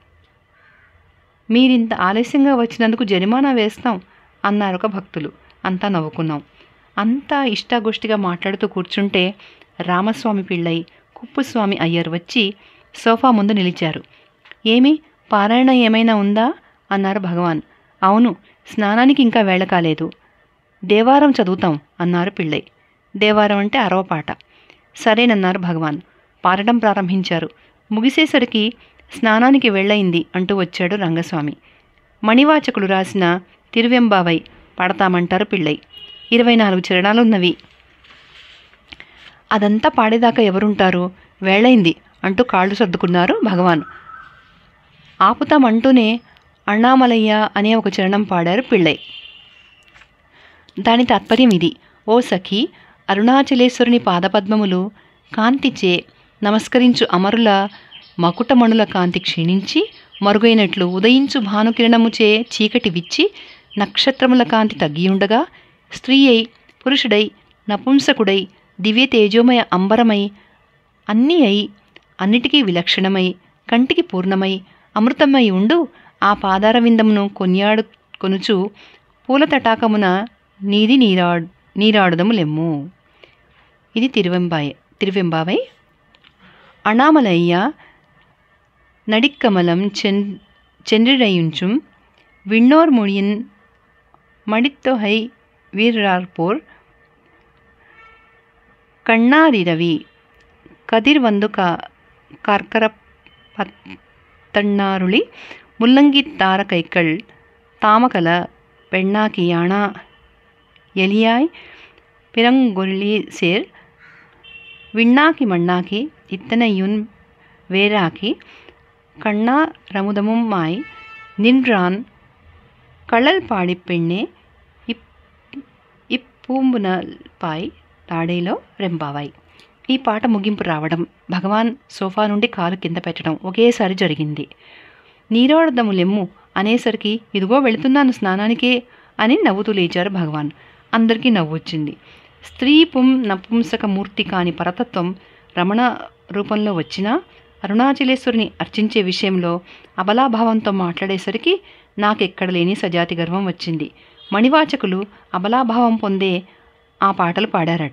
మీరింత ఆలస్యంగా వచ్చినందుకు జరిమానా వేస్తాం అన్నారు ఒక భక్తులు అంతా నవ్వుకున్నాం అంతా ఇష్టాగోష్టిగా మాట్లాడుతూ కూర్చుంటే రామస్వామి పిళ్ళై కుప్పుస్వామి అయ్యర్ వచ్చి సోఫా ముందు నిలిచారు ఏమి పారాయణ ఏమైనా ఉందా అన్నారు భగవాన్ అవును స్నానానికి ఇంకా వేళ కాలేదు దేవారం చదువుతాం అన్నారు పిళ్ళై దేవారం అంటే అరవపాట సరేనన్నారు భగవాన్ పాడటం ప్రారంభించారు ముగిసేసరికి స్నానానికి వెళ్ళయింది అంటూ వచ్చాడు రంగస్వామి మణివాచకులు రాసిన తిరువెంబావై పడతామంటారు పిళ్ళై ఇరవై నాలుగు చరణాలున్నవి అదంతా పాడేదాకా ఎవరుంటారు వేళైంది అంటూ కాళ్ళు సర్దుకున్నారు భగవాన్ ఆపుతామంటూనే అಣ್ಣామలయ్య అనే ఒక చరణం పాడారు పిళ్ళై దాని తాత్పర్యం ఇది ఓ సఖి అరుణాచలేశ్వరుని పాదపద్మములు కాంతిచే నమస్కరించు అమరుల మకుటమణుల కాంతి క్షీణించి మరుగైనట్లు ఉదయించు భానుకిరణముచే చీకటి విచ్చి నక్షత్రముల కాంతి తగ్గియుండగా స్త్రీ అయి పురుషుడై నపుంసకుడై దివ్య తేజోమయ అంబరమై అన్నీ అయి అన్నిటికీ విలక్షణమై కంటికి పూర్ణమై అమృతమై ఉండు ఆ పాదార విందమును కొనియాడు కొనుచు పూల తటాకమున నీది నీరాడు నీరాడుదములెమ్ము ఇది తిరువెంబాయ తిరువెంబావై అణామలయ్య நடிக்கமலம் சென் சென்றிடையுஞ்சும் விண்ணோர் மொழியின் மடித்தொகை வீரரார்போர் கண்ணாரிரவி கதிர் வந்து கா கற்கர பத்தண்ணாருளி முள்ளங்கி தாரகைக்கள் தாமகல பெண்ணாக்கியானா எலியாய் பிறங்கொல்லி சேர் விண்ணாக்கி மண்ணாக்கி இத்தனையுன் வேறாக்கி கண்ணா ரமுதமுமாய் நின்றான் కళల్ పాడి పెಣ್ಣే ఇప్ ఇప్పూంబునల్పాయ్ తాడేలో రెంబావాయ్ ఈ పాట ముగింపు రావడం భగవాన్ సోఫా నుండి కాలు కింద పెట్టడం ఒకేసారి జరిగింది నీరాడదములెమ్ము అనేసరికి ఇదిగో వెళుతున్నాను స్నానానికే అని నవ్వుతూ లేచారు భగవాన్ అందరికీ నవ్వు వచ్చింది స్త్రీ పుం నపుంసక మూర్తి కాని పరతత్వం రమణ రూపంలో వచ్చినా అరుణాచలేశ్వరిని అర్చించే విషయంలో అబలాభావంతో మాట్లాడేసరికి నాకెక్కడ లేని సజాతి గర్వం వచ్చింది మణివాచకులు అబలాభావం పొందే ఆ పాటలు పాడారట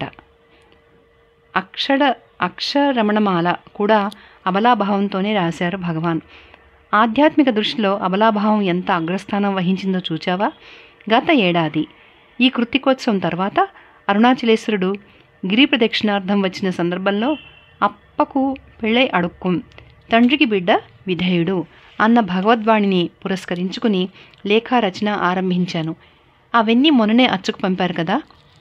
అక్షర అక్షరమణమాల కూడా అబలాభావంతోనే రాశారు భగవాన్ ఆధ్యాత్మిక దృష్టిలో అబలాభావం ఎంత అగ్రస్థానం వహించిందో చూచావా గత ఏడాది ఈ కృతికోత్సవం తర్వాత అరుణాచలేశ్వరుడు గిరి ప్రదక్షిణార్థం వచ్చిన సందర్భంలో అప్పకు పెళ్ళై అడుక్కుం తండ్రికి బిడ్డ విధేయుడు అన్న భగవద్వాణిని పురస్కరించుకుని లేఖా రచన ఆరంభించాను అవన్నీ మొన్ననే అచ్చుకు పంపారు కదా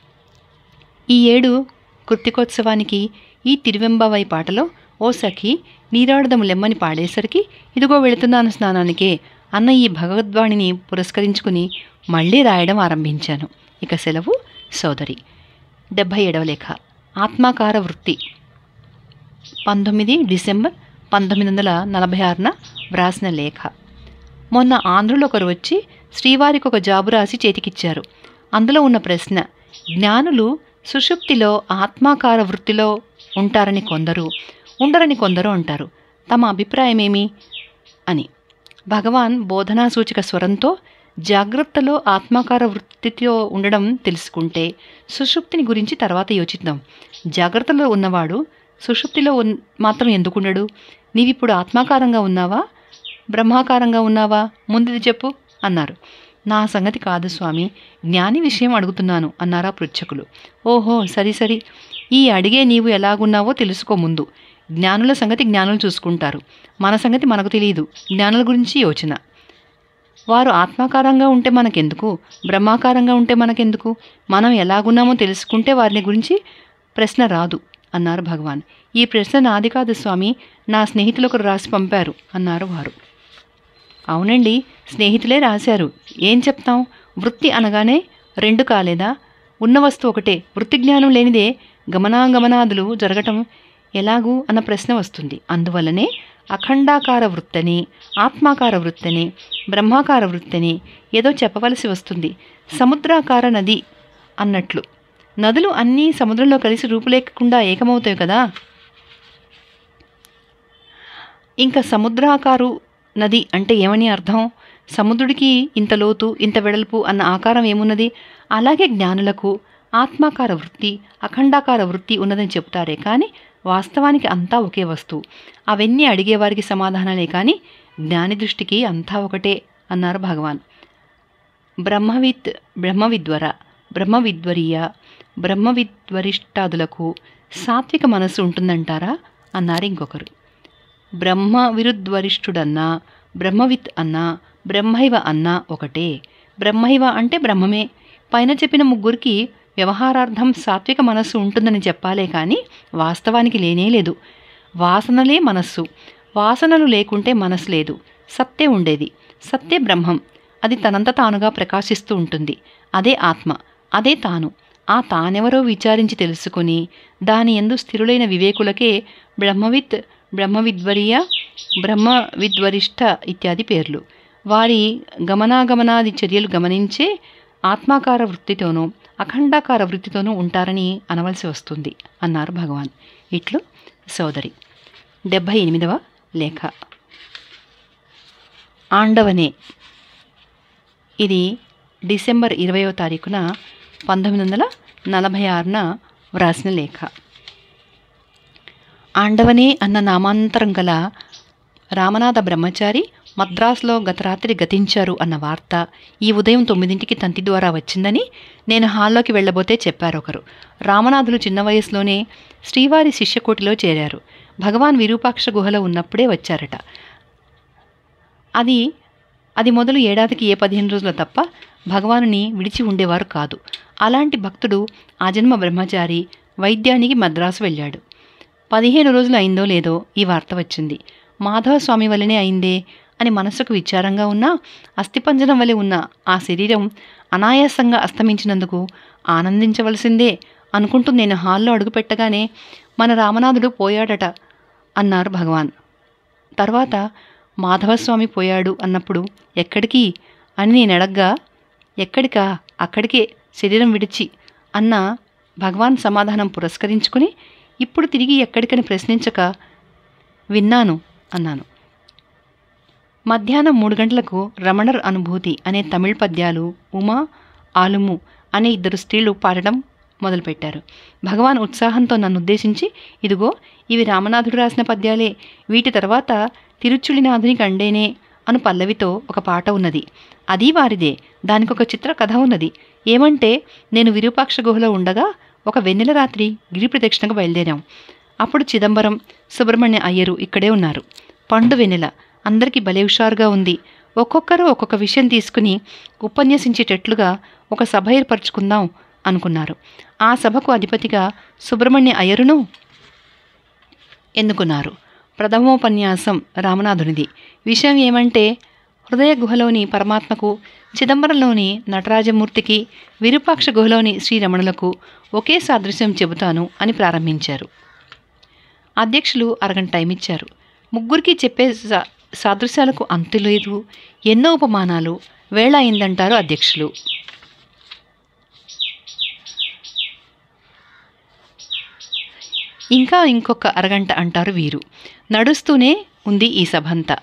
ఈ ఏడు కృత్తికోత్సవానికి ఈ తిరువెంబవై పాటలో ఓ సఖి నీరాడదము లెమ్మని పాడేసరికి ఇదిగో వెళుతున్నాను స్నానానికే అన్న ఈ భగవద్వాణిని పురస్కరించుకుని మళ్ళీ రాయడం ఆరంభించాను ఇక సెలవు సోదరి డెబ్భై ఏడవ లేఖ ఆత్మాకార వృత్తి పంతొమ్మిది డిసెంబర్ పంతొమ్మిది వందల నలభై ఆరున వ్రాసిన లేఖ మొన్న ఆంధ్రులు ఒకరు వచ్చి శ్రీవారికి ఒక జాబు రాసి చేతికిచ్చారు అందులో ఉన్న ప్రశ్న జ్ఞానులు సుషుప్తిలో ఆత్మాకార వృత్తిలో ఉంటారని కొందరు ఉండరని కొందరు అంటారు తమ అభిప్రాయమేమి అని భగవాన్ బోధనా సూచిక స్వరంతో జాగ్రత్తలో ఆత్మాకార వృత్తితో ఉండడం తెలుసుకుంటే సుషుప్తిని గురించి తర్వాత యోచిద్దాం జాగ్రత్తలో ఉన్నవాడు సుషుప్తిలో ఉన్ మాత్రం ఎందుకుండడు నీవిప్పుడు ఆత్మాకారంగా ఉన్నావా బ్రహ్మాకారంగా ఉన్నావా ముందుది చెప్పు అన్నారు నా సంగతి కాదు స్వామి జ్ఞాని విషయం అడుగుతున్నాను అన్నారా పృచ్ఛకులు ఓహో సరి సరి ఈ అడిగే నీవు ఎలాగున్నావో తెలుసుకో ముందు జ్ఞానుల సంగతి జ్ఞానులు చూసుకుంటారు మన సంగతి మనకు తెలియదు జ్ఞానుల గురించి యోచన వారు ఆత్మాకారంగా ఉంటే మనకెందుకు బ్రహ్మాకారంగా ఉంటే మనకెందుకు మనం ఎలాగున్నామో తెలుసుకుంటే వారిని గురించి ప్రశ్న రాదు అన్నారు భగవాన్ ఈ ప్రశ్న నాది కాదు స్వామి నా స్నేహితులు ఒకరు రాసి పంపారు అన్నారు వారు అవునండి స్నేహితులే రాశారు ఏం చెప్తాం వృత్తి అనగానే రెండు కాలేదా ఉన్న వస్తువు ఒకటే వృత్తి జ్ఞానం లేనిదే గమనాగమనాదులు జరగటం ఎలాగూ అన్న ప్రశ్న వస్తుంది అందువల్లనే అఖండాకార వృత్తని ఆత్మాకార వృత్తని బ్రహ్మాకార వృత్తని ఏదో చెప్పవలసి వస్తుంది సముద్రాకార నది అన్నట్లు నదులు అన్నీ సముద్రంలో కలిసి రూపులేకుండా ఏకమవుతాయి కదా ఇంకా సముద్రాకారు నది అంటే ఏమని అర్థం సముద్రుడికి ఇంత లోతు ఇంత వెడల్పు అన్న ఆకారం ఏమున్నది అలాగే జ్ఞానులకు ఆత్మాకార వృత్తి అఖండాకార వృత్తి ఉన్నదని చెప్తారే కానీ వాస్తవానికి అంతా ఒకే వస్తువు అవన్నీ అడిగేవారికి సమాధానాలే కానీ జ్ఞాని దృష్టికి అంతా ఒకటే అన్నారు భగవాన్ బ్రహ్మవిత్ బ్రహ్మవిద్వర బ్రహ్మవిద్వరీయ బ్రహ్మవిద్వరిష్టాదులకు సాత్విక మనస్సు ఉంటుందంటారా అన్నారు ఇంకొకరు బ్రహ్మ విరుద్వరిష్ఠుడన్నా బ్రహ్మవిత్ అన్నా బ్రహ్మైవ అన్నా ఒకటే బ్రహ్మైవ అంటే బ్రహ్మమే పైన చెప్పిన ముగ్గురికి వ్యవహారార్థం సాత్విక మనస్సు ఉంటుందని చెప్పాలే కానీ వాస్తవానికి లేనే లేదు వాసనలే మనస్సు వాసనలు లేకుంటే మనసు లేదు సత్తే ఉండేది సత్తే బ్రహ్మం అది తనంత తానుగా ప్రకాశిస్తూ ఉంటుంది అదే ఆత్మ అదే తాను ఆ తానెవరో విచారించి తెలుసుకొని దాని ఎందు స్థిరులైన వివేకులకే బ్రహ్మవిత్ బ్రహ్మవిద్వరీయ బ్రహ్మ విద్వరిష్ట ఇత్యాది పేర్లు వారి గమనాగమనాది చర్యలు గమనించే ఆత్మాకార వృత్తితోనూ అఖండాకార వృత్తితోనూ ఉంటారని అనవలసి వస్తుంది అన్నారు భగవాన్ ఇట్లు సోదరి డెబ్భై ఎనిమిదవ లేఖ ఆండవనే ఇది డిసెంబర్ ఇరవయో తారీఖున పంతొమ్మిది వందల నలభై ఆరున వ్రాసిన లేఖ ఆండవనే అన్న నామాంతరం గల రామనాథ బ్రహ్మచారి మద్రాసులో గత రాత్రి గతించారు అన్న వార్త ఈ ఉదయం తొమ్మిదింటికి తంతి ద్వారా వచ్చిందని నేను హాల్లోకి వెళ్ళబోతే చెప్పారు ఒకరు రామనాథులు చిన్న వయసులోనే శ్రీవారి శిష్యకోటిలో చేరారు భగవాన్ విరూపాక్ష గుహలో ఉన్నప్పుడే వచ్చారట అది అది మొదలు ఏడాదికి ఏ పదిహేను రోజుల తప్ప భగవానుని విడిచి ఉండేవారు కాదు అలాంటి భక్తుడు ఆ జన్మ బ్రహ్మచారి వైద్యానికి మద్రాసు వెళ్ళాడు పదిహేను రోజులు అయిందో లేదో ఈ వార్త వచ్చింది మాధవ స్వామి వల్లనే అయిందే అని మనసుకు విచారంగా ఉన్నా అస్థిపంజరం వలె ఉన్న ఆ శరీరం అనాయాసంగా అస్తమించినందుకు ఆనందించవలసిందే అనుకుంటూ నేను హాల్లో అడుగుపెట్టగానే మన రామనాథుడు పోయాడట అన్నారు భగవాన్ తర్వాత మాధవస్వామి పోయాడు అన్నప్పుడు ఎక్కడికి అని నేను అడగ్గా ఎక్కడికా అక్కడికే శరీరం విడిచి అన్న భగవాన్ సమాధానం పురస్కరించుకుని ఇప్పుడు తిరిగి ఎక్కడికని ప్రశ్నించక విన్నాను అన్నాను మధ్యాహ్నం మూడు గంటలకు రమణర్ అనుభూతి అనే తమిళ పద్యాలు ఉమా ఆలుము అనే ఇద్దరు స్త్రీలు పాడడం మొదలుపెట్టారు భగవాన్ ఉత్సాహంతో నన్ను ఉద్దేశించి ఇదిగో ఇవి రామనాథుడు రాసిన పద్యాలే వీటి తర్వాత తిరుచులినాథుని కండేనే అను పల్లవితో ఒక పాట ఉన్నది అది వారిదే దానికి ఒక చిత్ర కథ ఉన్నది ఏమంటే నేను విరూపాక్ష గుహలో ఉండగా ఒక వెన్నెల రాత్రి గిరి ప్రదక్షిణకు బయలుదేరాం అప్పుడు చిదంబరం సుబ్రహ్మణ్య అయ్యరు ఇక్కడే ఉన్నారు పండు వెన్నెల అందరికీ భలే హుషారుగా ఉంది ఒక్కొక్కరు ఒక్కొక్క విషయం తీసుకుని ఉపన్యసించేటట్లుగా ఒక సభ ఏర్పరచుకుందాం అనుకున్నారు ఆ సభకు అధిపతిగా సుబ్రహ్మణ్య అయ్యరును ఎన్నుకున్నారు ప్రథమోపన్యాసం రామనాథునిది విషయం ఏమంటే హృదయ గుహలోని పరమాత్మకు చిదంబరంలోని నటరాజమూర్తికి విరూపాక్ష గుహలోని శ్రీరమణులకు ఒకే సాదృశ్యం చెబుతాను అని ప్రారంభించారు అధ్యక్షులు అరగంట టైం ఇచ్చారు ముగ్గురికి చెప్పే సా- సాదృశ్యాలకు అంతు లేదు ఎన్నో ఉపమానాలు వేళ అయిందంటారు అధ్యక్షులు ఇంకా ఇంకొక అరగంట అంటారు వీరు నడుస్తూనే ఉంది ఈ సభంతా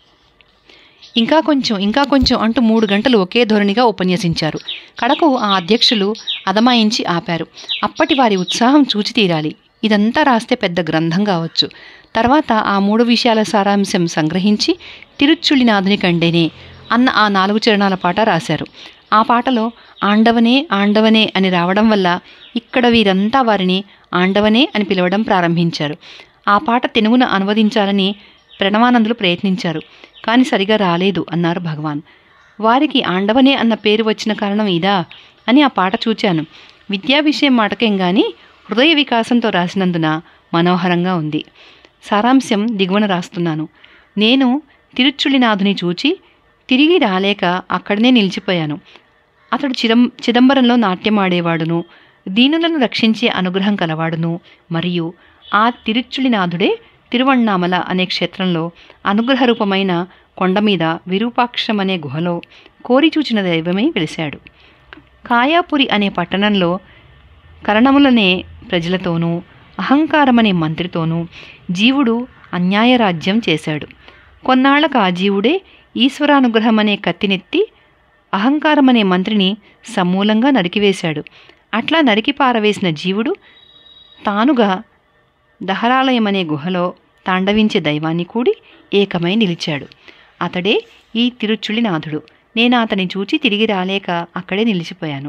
ఇంకా కొంచెం ఇంకా కొంచెం అంటూ మూడు గంటలు ఒకే ధోరణిగా ఉపన్యసించారు కడకు ఆ అధ్యక్షులు అదమాయించి ఆపారు అప్పటి వారి ఉత్సాహం చూచి తీరాలి ఇదంతా రాస్తే పెద్ద గ్రంథం కావచ్చు తర్వాత ఆ మూడు విషయాల సారాంశం సంగ్రహించి తిరుచుళ్ళినాథుని కండేనే అన్న ఆ నాలుగు చరణాల పాట రాశారు ఆ పాటలో ఆండవనే ఆండవనే అని రావడం వల్ల ఇక్కడ వీరంతా వారిని ఆండవనే అని పిలవడం ప్రారంభించారు ఆ పాట తెలుగున అనువదించాలని ప్రణవానందులు ప్రయత్నించారు కానీ సరిగా రాలేదు అన్నారు భగవాన్ వారికి ఆండవనే అన్న పేరు వచ్చిన కారణం ఇదా అని ఆ పాట చూచాను విద్యా విషయం మాటకేం గాని హృదయ వికాసంతో రాసినందున మనోహరంగా ఉంది సారాంశం దిగువన రాస్తున్నాను నేను తిరుచుళ్ళినాథుని చూచి తిరిగి రాలేక అక్కడనే నిలిచిపోయాను అతడు చిదం చిదంబరంలో నాట్యమాడేవాడును దీనులను రక్షించే అనుగ్రహం కలవాడును మరియు ఆ తిరుచులినాథుడే తిరువణ్ణామల అనే క్షేత్రంలో అనుగ్రహ రూపమైన కొండ మీద విరూపాక్షం అనే గుహలో కోరి చూచిన దైవమే వెలిశాడు కాయాపురి అనే పట్టణంలో కరణములనే ప్రజలతోనూ అహంకారమనే మంత్రితోనూ జీవుడు అన్యాయ రాజ్యం చేశాడు కొన్నాళ్లకు ఆ జీవుడే ఈశ్వరానుగ్రహం అనే కత్తినెత్తి అహంకారమనే మంత్రిని సమూలంగా నరికివేశాడు అట్లా నరికి పారవేసిన జీవుడు తానుగా దహరాలయమనే గుహలో తాండవించే దైవాన్ని కూడి ఏకమై నిలిచాడు అతడే ఈ తిరుచుళ్ళినాథుడు నేను అతని చూచి తిరిగి రాలేక అక్కడే నిలిచిపోయాను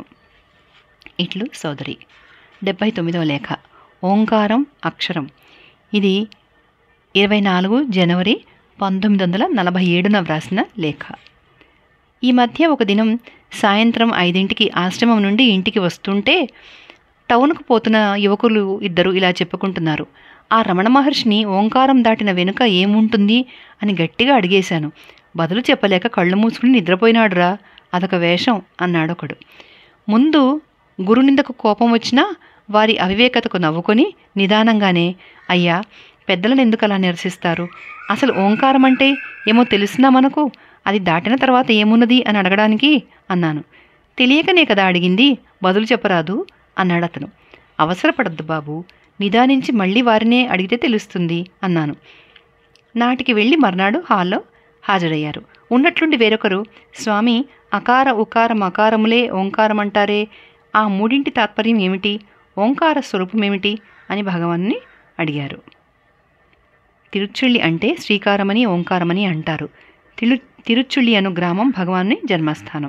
ఇట్లు సోదరి డెబ్భై తొమ్మిదవ లేఖ ఓంకారం అక్షరం ఇది ఇరవై నాలుగు జనవరి పంతొమ్మిది వందల నలభై ఏడున వ్రాసిన లేఖ ఈ మధ్య ఒక దినం సాయంత్రం ఐదింటికి ఆశ్రమం నుండి ఇంటికి వస్తుంటే టౌన్కు పోతున్న యువకులు ఇద్దరు ఇలా చెప్పుకుంటున్నారు ఆ రమణ మహర్షిని ఓంకారం దాటిన వెనుక ఏముంటుంది అని గట్టిగా అడిగేశాను బదులు చెప్పలేక కళ్ళు మూసుకుని నిద్రపోయినాడురా అదొక వేషం అన్నాడొకడు ముందు గురునిందకు కోపం వచ్చినా వారి అవివేకతకు నవ్వుకొని నిదానంగానే అయ్యా పెద్దలను ఎందుకు అలా నిరసిస్తారు అసలు ఓంకారం అంటే ఏమో తెలుసునా మనకు అది దాటిన తర్వాత ఏమున్నది అని అడగడానికి అన్నాను తెలియకనే కదా అడిగింది బదులు చెప్పరాదు అన్నాడు అతను అవసరపడద్దు బాబు నిదానించి మళ్ళీ వారినే అడిగితే తెలుస్తుంది అన్నాను నాటికి వెళ్ళి మర్నాడు హాల్లో హాజరయ్యారు ఉన్నట్లుండి వేరొకరు స్వామి అకార ఉకార మకారములే ఓంకారం అంటారే ఆ మూడింటి తాత్పర్యం ఏమిటి ఓంకార స్వరూపం ఏమిటి అని భగవాన్ని అడిగారు తిరుచుళ్ళి అంటే శ్రీకారమని ఓంకారమని అంటారు తిరు తిరుచుళ్ళి అను గ్రామం భగవాన్ని జన్మస్థానం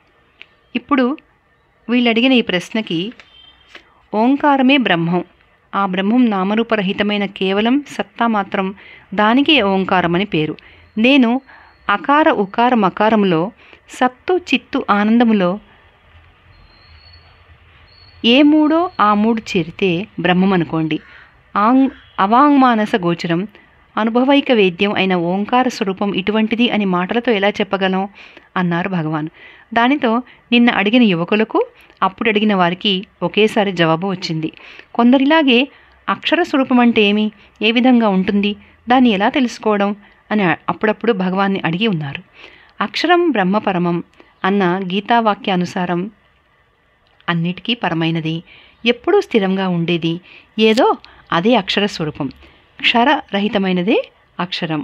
ఇప్పుడు వీళ్ళు అడిగిన ఈ ప్రశ్నకి ఓంకారమే బ్రహ్మం ఆ బ్రహ్మం నామరూపరహితమైన కేవలం సత్తా మాత్రం దానికే ఓంకారమని పేరు నేను అకార ఉకార మకారములో సత్తు చిత్తు ఆనందములో ఏ మూడో ఆ మూడు చేరితే బ్రహ్మం అనుకోండి ఆంగ్ అవాంగ్మానస గోచరం అనుభవైక వేద్యం అయిన ఓంకార స్వరూపం ఇటువంటిది అని మాటలతో ఎలా చెప్పగలం అన్నారు భగవాన్ దానితో నిన్న అడిగిన యువకులకు అప్పుడు అడిగిన వారికి ఒకేసారి జవాబు వచ్చింది కొందరిలాగే అక్షర స్వరూపం అంటే ఏమి ఏ విధంగా ఉంటుంది దాన్ని ఎలా తెలుసుకోవడం అని అప్పుడప్పుడు భగవాన్ని అడిగి ఉన్నారు అక్షరం బ్రహ్మపరమం అన్న గీతావాక్యానుసారం అన్నిటికీ పరమైనది ఎప్పుడూ స్థిరంగా ఉండేది ఏదో అదే అక్షర స్వరూపం క్షరరహితమైనదే అక్షరం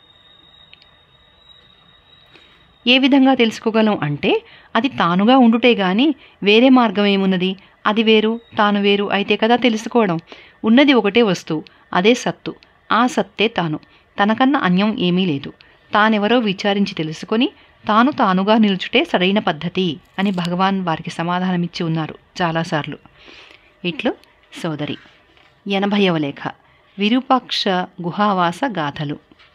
ఏ విధంగా తెలుసుకోగలం అంటే అది తానుగా ఉండుటే గాని వేరే మార్గం ఏమున్నది అది వేరు తాను వేరు అయితే కదా తెలుసుకోవడం ఉన్నది ఒకటే వస్తువు అదే సత్తు ఆ సత్తే తాను తనకన్నా అన్యం ఏమీ లేదు తానెవరో విచారించి తెలుసుకొని తాను తానుగా నిలుచుటే సరైన పద్ధతి అని భగవాన్ వారికి సమాధానమిచ్చి ఉన్నారు చాలాసార్లు ఇట్లు సోదరి ఎనభైవ లేఖ విరూపాక్ష గుహావాస గాథలు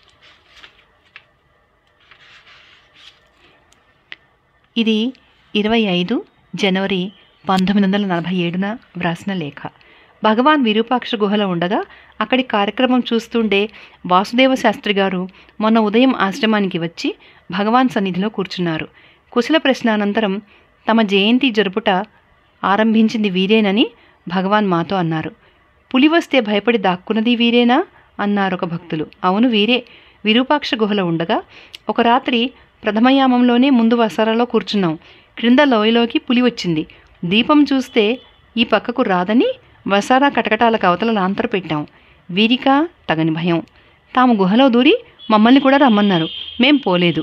ఇది ఇరవై ఐదు జనవరి పంతొమ్మిది వందల నలభై ఏడున వ్రాసిన లేఖ భగవాన్ విరూపాక్ష గుహలో ఉండగా అక్కడి కార్యక్రమం చూస్తుండే వాసుదేవ శాస్త్రి గారు మొన్న ఉదయం ఆశ్రమానికి వచ్చి భగవాన్ సన్నిధిలో కూర్చున్నారు కుశల ప్రశ్నానంతరం తమ జయంతి జరుపుట ఆరంభించింది వీరేనని భగవాన్ మాతో అన్నారు పులి వస్తే భయపడి దాక్కున్నది వీరేనా అన్నారు ఒక భక్తులు అవును వీరే విరూపాక్ష గుహలో ఉండగా ఒక రాత్రి ప్రథమయామంలోనే ముందు వసారాలో కూర్చున్నాం క్రింద లోయలోకి పులి వచ్చింది దీపం చూస్తే ఈ పక్కకు రాదని వసారా కటకటాలకు అవతల లాంతరు పెట్టాం వీరికా తగని భయం తాము గుహలో దూరి మమ్మల్ని కూడా రమ్మన్నారు మేం పోలేదు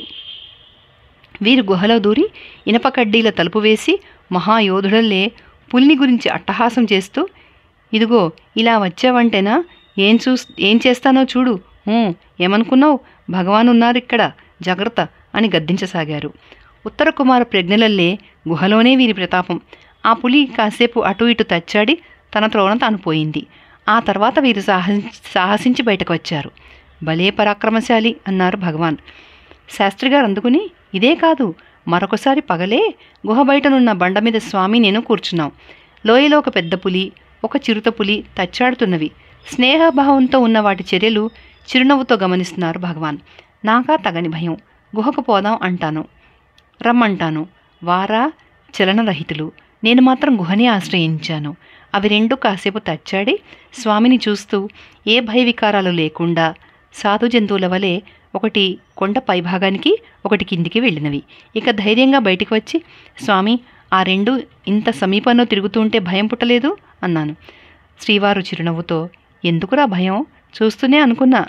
వీరు గుహలో దూరి ఇనప కడ్డీల తలుపు వేసి మహాయోధుడల్లే పులిని గురించి అట్టహాసం చేస్తూ ఇదిగో ఇలా వచ్చావంటేనా ఏం చూ ఏం చేస్తానో చూడు ఊ, ఏమనుకున్నావు భగవాన్ ఉన్నారు ఇక్కడ జాగ్రత్త అని గద్దించసాగారు ఉత్తర కుమార ప్రజ్ఞలల్లే గుహలోనే వీరి ప్రతాపం ఆ పులి కాసేపు అటు ఇటు తచ్చాడి తన త్రోన తాను పోయింది ఆ తర్వాత వీరు సాహసి సాహసించి బయటకు వచ్చారు భలే పరాక్రమశాలి అన్నారు భగవాన్ శాస్త్రి గారు అందుకుని ఇదే కాదు మరొకసారి పగలే గుహ బయటనున్న బండ మీద స్వామి నేను కూర్చున్నాం లోయలో ఒక పెద్ద పులి ఒక చిరుత పులి తచ్చాడుతున్నవి స్నేహభావంతో ఉన్న వాటి చర్యలు చిరునవ్వుతో గమనిస్తున్నారు భగవాన్ నాకా తగని భయం గుహకు పోదాం అంటాను రమ్మంటాను వారా చలనరహితులు నేను మాత్రం గుహని ఆశ్రయించాను అవి రెండు కాసేపు తచ్చాడి స్వామిని చూస్తూ ఏ భయ వికారాలు లేకుండా సాధు జంతువుల వలె ఒకటి కొండ పైభాగానికి ఒకటి కిందికి వెళ్ళినవి ఇక ధైర్యంగా బయటికి వచ్చి స్వామి ఆ రెండు ఇంత సమీపంలో తిరుగుతుంటే భయం పుట్టలేదు అన్నాను శ్రీవారు చిరునవ్వుతో ఎందుకురా భయం చూస్తూనే అనుకున్నా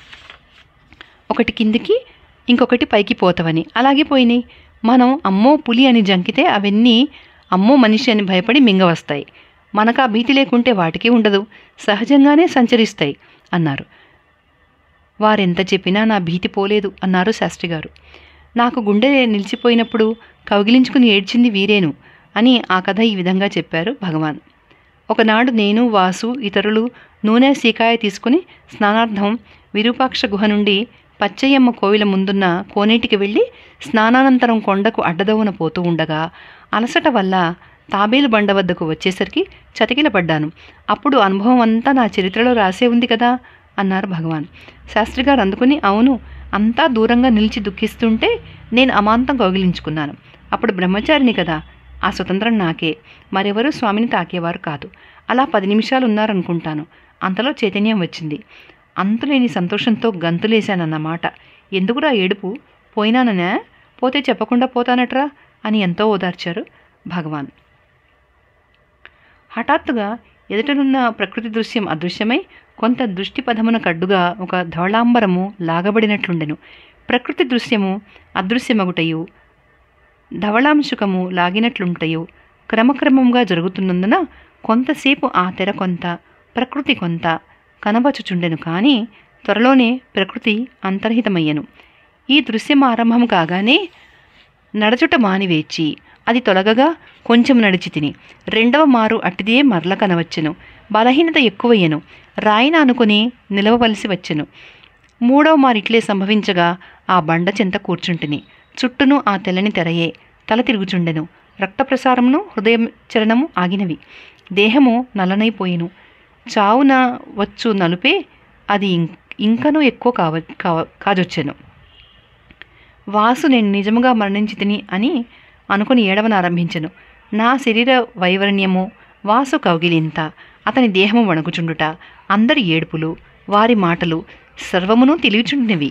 ఒకటి కిందికి ఇంకొకటి పైకి పోతవని అలాగే పోయినాయి మనం అమ్మో పులి అని జంకితే అవన్నీ అమ్మో మనిషి అని భయపడి మింగవస్తాయి మనకు ఆ భీతి లేకుంటే వాటికి ఉండదు సహజంగానే సంచరిస్తాయి అన్నారు వారెంత చెప్పినా నా భీతి పోలేదు అన్నారు శాస్త్రి గారు నాకు గుండె నిలిచిపోయినప్పుడు కౌగిలించుకుని ఏడ్చింది వీరేను అని ఆ కథ ఈ విధంగా చెప్పారు భగవాన్ ఒకనాడు నేను వాసు ఇతరులు నూనె సీకాయ తీసుకుని స్నానార్థం విరూపాక్ష గుహ నుండి పచ్చయ్యమ్మ కోవిల ముందున్న కోనేటికి వెళ్ళి స్నానానంతరం కొండకు అడ్డదవున పోతూ ఉండగా అలసట వల్ల తాబేలు బండ వద్దకు వచ్చేసరికి చతికిలపడ్డాను అప్పుడు అనుభవం అంతా నా చరిత్రలో రాసే ఉంది కదా అన్నారు భగవాన్ శాస్త్రి గారు అందుకుని అవును అంతా దూరంగా నిలిచి దుఃఖిస్తుంటే నేను అమాంతం కౌగిలించుకున్నాను అప్పుడు బ్రహ్మచారిని కదా ఆ స్వతంత్రం నాకే మరెవరూ స్వామిని తాకేవారు కాదు అలా పది నిమిషాలు ఉన్నారనుకుంటాను అంతలో చైతన్యం వచ్చింది అంతులేని సంతోషంతో గంతులేశానన్నమాట ఎందుకురా ఏడుపు పోయినాననే పోతే చెప్పకుండా పోతానట్రా అని ఎంతో ఓదార్చారు భగవాన్ హఠాత్తుగా ఎదుటనున్న ప్రకృతి దృశ్యం అదృశ్యమై కొంత దృష్టి పదమున కడ్డుగా ఒక ధవళాంబరము లాగబడినట్లుండెను ప్రకృతి దృశ్యము అదృశ్యమగుటయు ధవళాంశుకము లాగినట్లుంటయు క్రమక్రమంగా జరుగుతున్నందున కొంతసేపు ఆ తెర కొంత ప్రకృతి కొంత కనబచుచుండెను కానీ త్వరలోనే ప్రకృతి అంతర్హితమయ్యను ఈ దృశ్యం ఆరంభం కాగానే నడచుట మానివేచి అది తొలగగా కొంచెం నడిచి తిని రెండవ మారు అట్టిదే మరల కనవచ్చెను బలహీనత ఎక్కువయ్యను రాయిన అనుకుని నిలవవలసి వచ్చెను మూడవ మారు ఇట్లే సంభవించగా ఆ బండ చెంత కూర్చుంటిని చుట్టూను ఆ తెల్లని తెరయే తల తిరుగుచుండెను రక్త ప్రసారమును హృదయం చలనము ఆగినవి దేహము నల్లనైపోయెను చావున వచ్చు నలుపే అది ఇం- ఇంకనూ ఎక్కువ కావ కావ- కాజొచ్చెను వాసు నేను నిజముగా మరణించి తిని అని అనుకుని ఏడవన ఆరంభించెను నా శరీర వైవర్ణ్యము వాసు కౌగిలింత అతని దేహము వణుకుచుండుట అందరి ఏడుపులు వారి మాటలు సర్వమును తెలియచుండినవి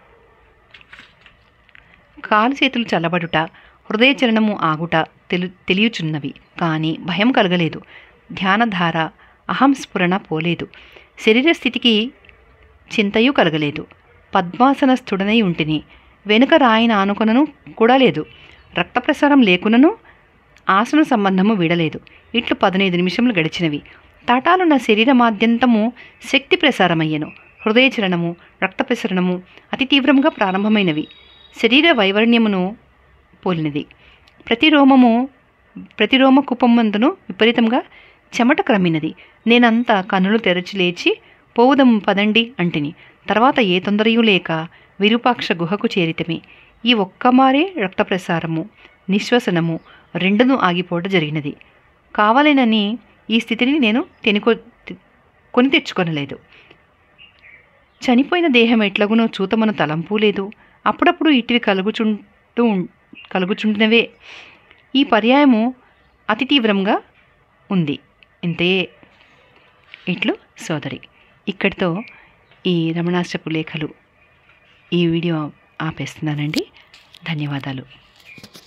కాలు చేతులు చల్లబడుట హృదయ చలనము ఆగుట తెలు తెలియచున్నవి కానీ భయం కలగలేదు ధ్యానధార అహం స్ఫురణ పోలేదు శరీర స్థితికి చింతయు కలగలేదు పద్మాసనస్థుడనై ఉంటిని వెనుక రాయిన ఆనుకొనను కూడా లేదు రక్త ప్రసారం లేకునను ఆసన సంబంధము వీడలేదు ఇట్లు పదనైదు నిమిషములు గడిచినవి తాటాలు నా శరీరమాద్యంతము శక్తి ప్రసారమయ్యను హృదయ చలనము రక్త ప్రసరణము అతి తీవ్రంగా ప్రారంభమైనవి శరీర వైవర్ణ్యమును పోలినది ప్రతి రోమము ప్రతి రోమ కుపమందును విపరీతంగా చెమట క్రమ్మినది నేనంతా కన్నులు తెరచి లేచి పోవుదం పదండి అంటిని తర్వాత ఏ తొందరయూ లేక విరూపాక్ష గుహకు చేరితమే ఈ ఒక్కమారే రక్త ప్రసారము నిశ్వసనము రెండును ఆగిపోవడం జరిగినది కావాలేనని ఈ స్థితిని నేను తెనుకో కొని తెచ్చుకొనలేదు చనిపోయిన దేహం ఎట్లగునో చూతమను తలంపు లేదు అప్పుడప్పుడు ఇటివి కలుగుచుంటూ ఉం- కలుగుచుండినవే ఈ పర్యాయము అతి తీవ్రంగా ఉంది ఇంతే ఇట్లు సోదరి ఇక్కడితో ఈ రమణాశ్రపు లేఖలు ఈ వీడియో ఆపేస్తున్నానండి ధన్యవాదాలు